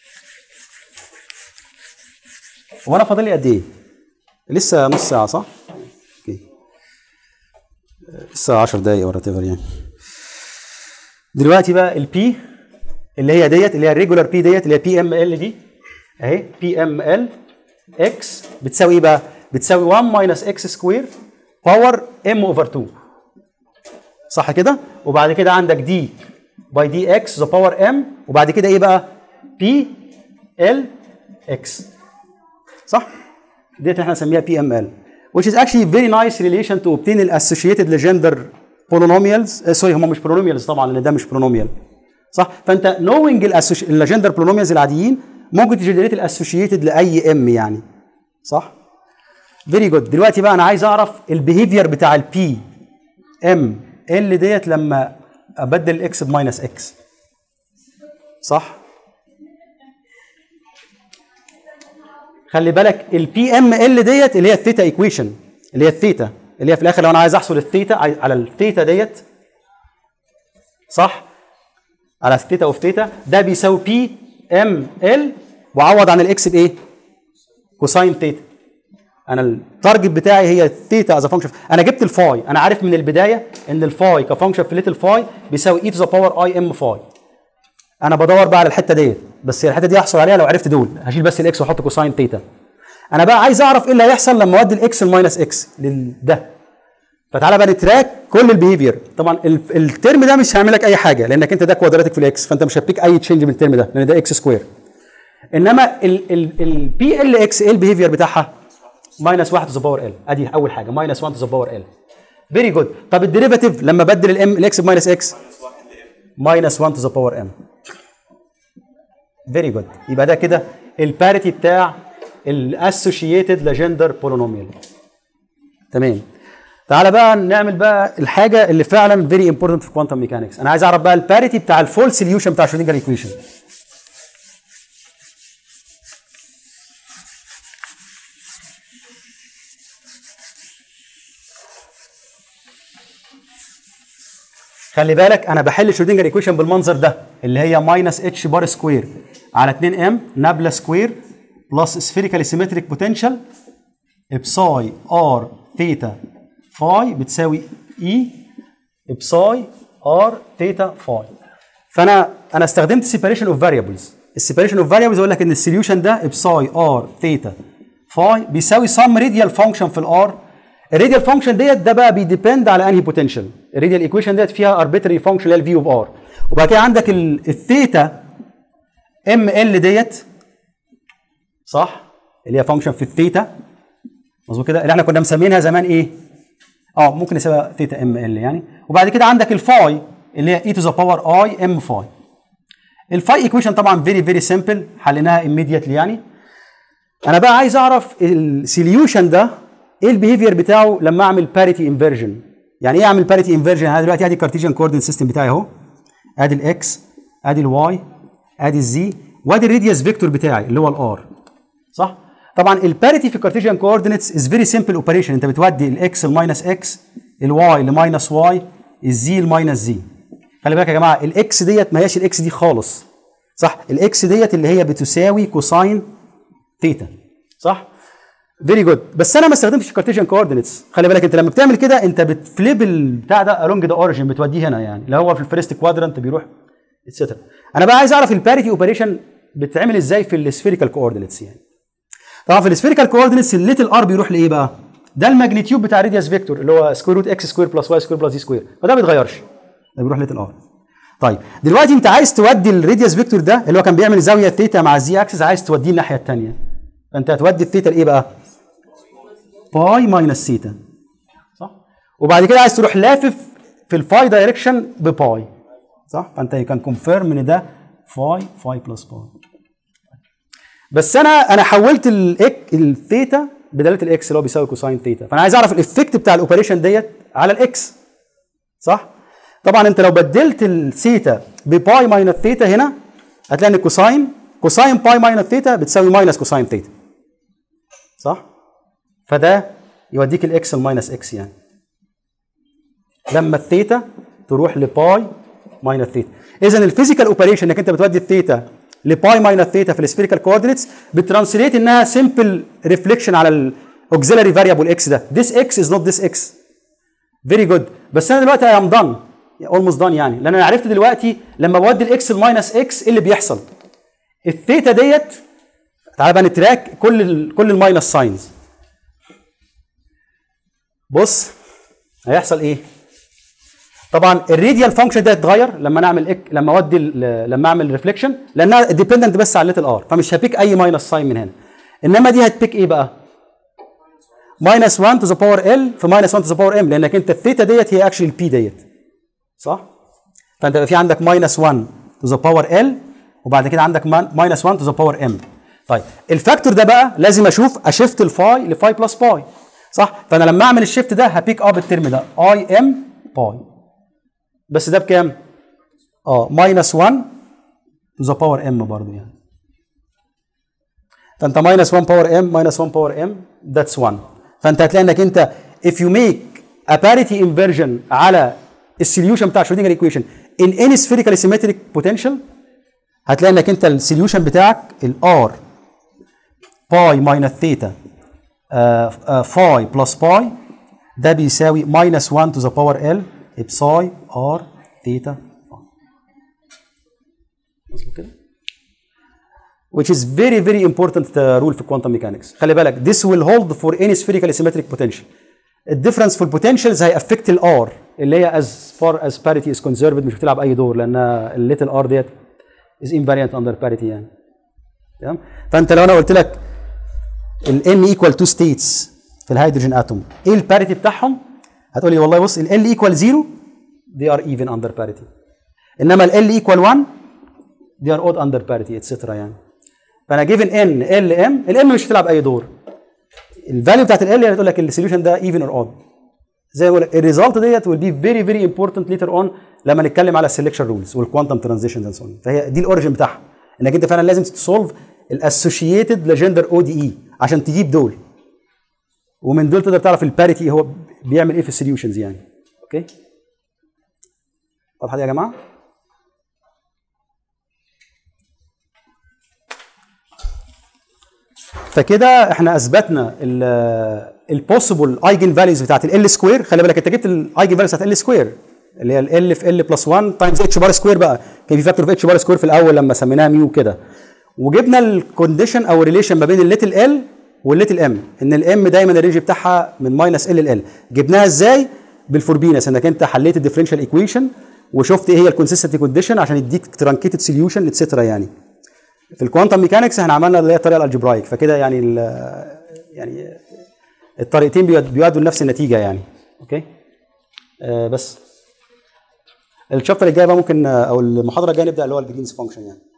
هو انا فاضل لي قد ايه لسه نص ساعه صح اوكي لسه 10 دقايق ولا تيفر يعني دلوقتي بقى البي اللي هي ديت اللي هي الريجولار بي ديت اللي هي بي ام ال دي اهي بي ام ال اكس بتساوي ايه بقى؟ بتساوي 1 ماينس اكس سكوير باور ام اوفر 2 صح كده؟ وبعد كده عندك دي باي دي اكس ذا باور ام وبعد كده ايه بقى؟ بي ال اكس صح؟ ديت احنا هنسميها بي ام ال which is actually very nice relation to obtain ال associated legender polynomials سوري هم مش polynomials طبعا لان ده مش polynomial صح؟ فانت knowing الليجندر polynomials العاديين ممكن تجنريت الاسوشيتد لاي ام يعني صح؟ فيري جود دلوقتي بقى انا عايز اعرف البيهيفير بتاع البي ام ال ديت لما ابدل الاكس بماينس اكس صح خلي بالك البي ام ال ديت اللي هي الثيتا ايكويشن اللي هي الثيتا اللي هي في الاخر لو انا عايز احصل الثيتا عايز- على الثيتا ديت صح على الثيتا اوف ثيتا ده بيساوي بي ام ال وعوض عن الاكس بايه؟ كوساين ثيتا انا التارجت بتاعي هي الثيتا از فانكشن انا جبت الفاي انا عارف من البدايه ان الفاي كفانكشن في ليتل فاي بيساوي اي تو ذا باور اي ام فاي انا بدور بقى على الحته ديت بس هي الحته دي هحصل عليها لو عرفت دول هشيل بس الاكس واحط كوساين ثيتا انا بقى عايز اعرف ايه اللي هيحصل لما اودي الاكس الماينس اكس لده فتعالى بقى نتراك كل البيهيفير طبعا ال- الترم ده مش هيعمل لك اي حاجه لانك انت ده كوادراتيك في الاكس فانت مش هتبيك اي تشينج من الترم ده لان ده اكس سكوير انما البي ال اكس ايه البيهيفير بتاعها؟ ماينس 1 تو ذا باور ال ادي اول حاجه ماينس 1 تو ذا باور ال فيري جود طب الديريفاتيف لما بدل الام الاكس بماينس اكس ماينس 1 تو ذا باور ام فيري جود يبقى ده كده الباريتي بتاع الاسوشيتد لجندر بولينوميال تمام تعالى بقى نعمل بقى الحاجه اللي فعلا فيري امبورتنت في كوانتم ميكانكس انا عايز اعرف بقى الباريتي بتاع الفول سوليوشن بتاع شرودنجر ايكويشن خلي بالك انا بحل شرودنجر ايكويشن بالمنظر ده اللي هي ماينس اتش بار سكوير على 2 ام نابلا سكوير بلس سفيريكال سيمتريك بوتنشال بساي ار ثيتا فاي بتساوي اي بساي ار ثيتا فاي فانا انا استخدمت سيبريشن اوف فاريبلز السيبريشن اوف فاريبلز يقول لك ان السوليوشن ده بساي ار ثيتا فاي بيساوي سم راديال فانكشن في الار الراديال فانكشن ديت ده بقى بيديبند على انهي بوتنشال الراديال ايكويشن ديت فيها اربيتري فانكشن اللي هي الفي اوف ار وبعد كده عندك ال- الثيتا ام ال ديت صح اللي هي فانكشن في الثيتا مظبوط كده اللي احنا كنا مسمينها زمان ايه اه ممكن نسميها ثيتا ام ال يعني وبعد كده عندك الفاي اللي هي اي تو ذا باور اي ام فاي الفاي ايكويشن طبعا فيري فيري سمبل حليناها immediately يعني انا بقى عايز اعرف السوليوشن ده ايه البيهيفير بتاعه لما اعمل باريتي انفرجن يعني ايه اعمل باريتي انفرجن انا دلوقتي ادي كارتيجن كوردينيت سيستم بتاعي اهو ادي الاكس ادي الواي ادي الزي وادي الراديوس فيكتور بتاعي اللي هو الار صح طبعا الباريتي في الكارتيجن كوردينيتس از فيري سمبل اوبريشن انت بتودي الاكس لماينس اكس الواي لماينس واي الزي لماينس زي خلي بالك يا جماعه الاكس ديت ما هياش الاكس دي خالص صح الاكس ديت اللي هي بتساوي كوساين ثيتا صح فيري جود بس انا ما استخدمتش الكارتيجن كوردينيتس خلي بالك انت لما بتعمل كده انت بتفليب البتاع ده along ذا اوريجن بتوديه هنا يعني اللي هو في الفيرست كوادرنت بيروح اتسترا انا بقى عايز اعرف الباريتي اوبريشن بتتعمل ازاي في السفيريكال كوردينيتس يعني طبعا في السفيريكال كوردينيتس الليتل ار بيروح لايه بقى ده الماجنتيود بتاع راديوس فيكتور اللي هو سكوير روت اكس سكوير بلس واي سكوير بلس زي سكوير فده ما بيتغيرش ده بيروح ليتل ار طيب دلوقتي انت عايز تودي الراديوس فيكتور ده اللي هو كان بيعمل زاويه ثيتا مع الزي اكسس عايز توديه الناحيه الثانيه فانت هتودي الثيتا لايه بقى باي ماينس ثيتا صح وبعد كده عايز تروح لافف في الفاي دايركشن بباي صح فانت كان كونفيرم ان ده فاي فاي بلس باي بس انا انا حولت الاك الثيتا بدلاله الاكس اللي هو بيساوي كوساين ثيتا فانا عايز اعرف الافكت بتاع الاوبريشن ديت على الاكس صح طبعا انت لو بدلت الثيتا بباي ماينس ثيتا هنا هتلاقي ان الكوساين كوساين باي ماينس ثيتا بتساوي ماينس كوساين ثيتا صح فده يوديك الاكس الماينس اكس يعني لما الثيتا تروح لباي ماينس ثيتا اذا الفيزيكال اوبريشن انك انت بتودي الثيتا لباي ماينس ثيتا في السفيريكال كوردينيتس بترانسليت انها سمبل ريفليكشن على الاوكسيلاري فاريبل اكس ده this x is not this x فيري جود بس انا دلوقتي اي ام دان اولموست دان يعني لان انا عرفت دلوقتي لما بودي الاكس الماينس اكس ايه اللي بيحصل الثيتا ديت تعالى بقى نتراك كل ال كل الماينس ساينز بص هيحصل ايه طبعا الراديال فانكشن ده هتتغير لما نعمل إك... لما اودي ال- لما اعمل ريفليكشن لانها ديبندنت بس على الليتل ار فمش هبيك اي ماينس ساين من هنا انما دي هتبيك ايه بقى ماينس 1 تو ذا باور ال في ماينس 1 تو ذا باور ام لانك انت الثيتا ديت هي اكشلي البي ديت صح فانت يبقى في عندك ماينس 1 تو ذا باور ال وبعد كده عندك ماينس 1 تو ذا باور ام طيب الفاكتور ده بقى لازم اشوف اشفت الفاي لفاي بلس باي صح فانا لما اعمل الشيفت ده هبيك اب الترم ده اي ام باي بس ده بكام؟ اه ماينس 1 تو ذا باور ام برضه يعني فانت ماينس 1 باور ام ماينس 1 باور ام ذاتس 1 فانت هتلاقي انك انت if you make a parity inversion على السوليوشن بتاع شرودنجر ايكويشن in any spherically symmetric potential هتلاقي انك انت السوليوشن بتاعك الار باي ماينس ثيتا فاي بلس باي ده بيساوي ماينس 1 تو ذا باور ال بساي ار ثيتا مظبوط كده which is very very important uh, rule في quantum mechanics خلي بالك this will hold for any spherically symmetric potential الديفرنس في البوتنشالز هيأفكت الار اللي هي as far as parity is conserved مش بتلعب اي دور لان الليتل ار ديت is invariant under parity يعني تمام فانت لو انا قلت لك ال n equal to states في الهيدروجين اتوم ايه الباريتي بتاعهم هتقول لي والله بص ال L equal 0 they are even under parity انما ال L equal 1 they are odd under parity etc يعني فانا جيفن ان ال ام الام مش هتلعب اي دور الفاليو بتاعت ال يعني تقول لك السوليوشن ده ايفن اور اود زي ما بقول لك الريزلت ديت ويل بي فيري فيري امبورتنت ليتر اون لما نتكلم على السلكشن رولز والكوانتم ترانزيشنز اند سو فهي دي الاوريجن بتاعها انك انت فعلا لازم تسولف الاسوشيتد لجندر او دي اي عشان تجيب دول ومن دول تقدر تعرف الباريتي هو بيعمل ايه في السوليوشنز يعني اوكي واضحه دي يا جماعه فكده احنا اثبتنا البوسيبل ايجن فاليوز بتاعت ال سكوير خلي بالك انت جبت الايجن فاليوز بتاعت ال سكوير اللي هي ال في ال بلس 1 تايمز اتش بار سكوير بقى كان في فاكتور في اتش بار سكوير في الاول لما سميناها ميو كده وجبنا الكونديشن او الريليشن ما بين الليتل ال والليتل ام ان الام دايما الرينج بتاعها من ماينس ال ل جبناها ازاي بالفوربينس انك انت حليت الديفرنشال ايكويشن وشفت ايه هي الكونسيستنت كونديشن عشان يديك ترانكيتد سوليوشن اتسترا يعني في الكوانتم ميكانكس احنا عملنا اللي هي الطريقه الالجبرايك فكده يعني يعني الطريقتين بيؤدوا لنفس النتيجه يعني اوكي آه بس الشابتر الجاي بقى ممكن او المحاضره الجايه نبدا اللي هو الجرينز فانكشن يعني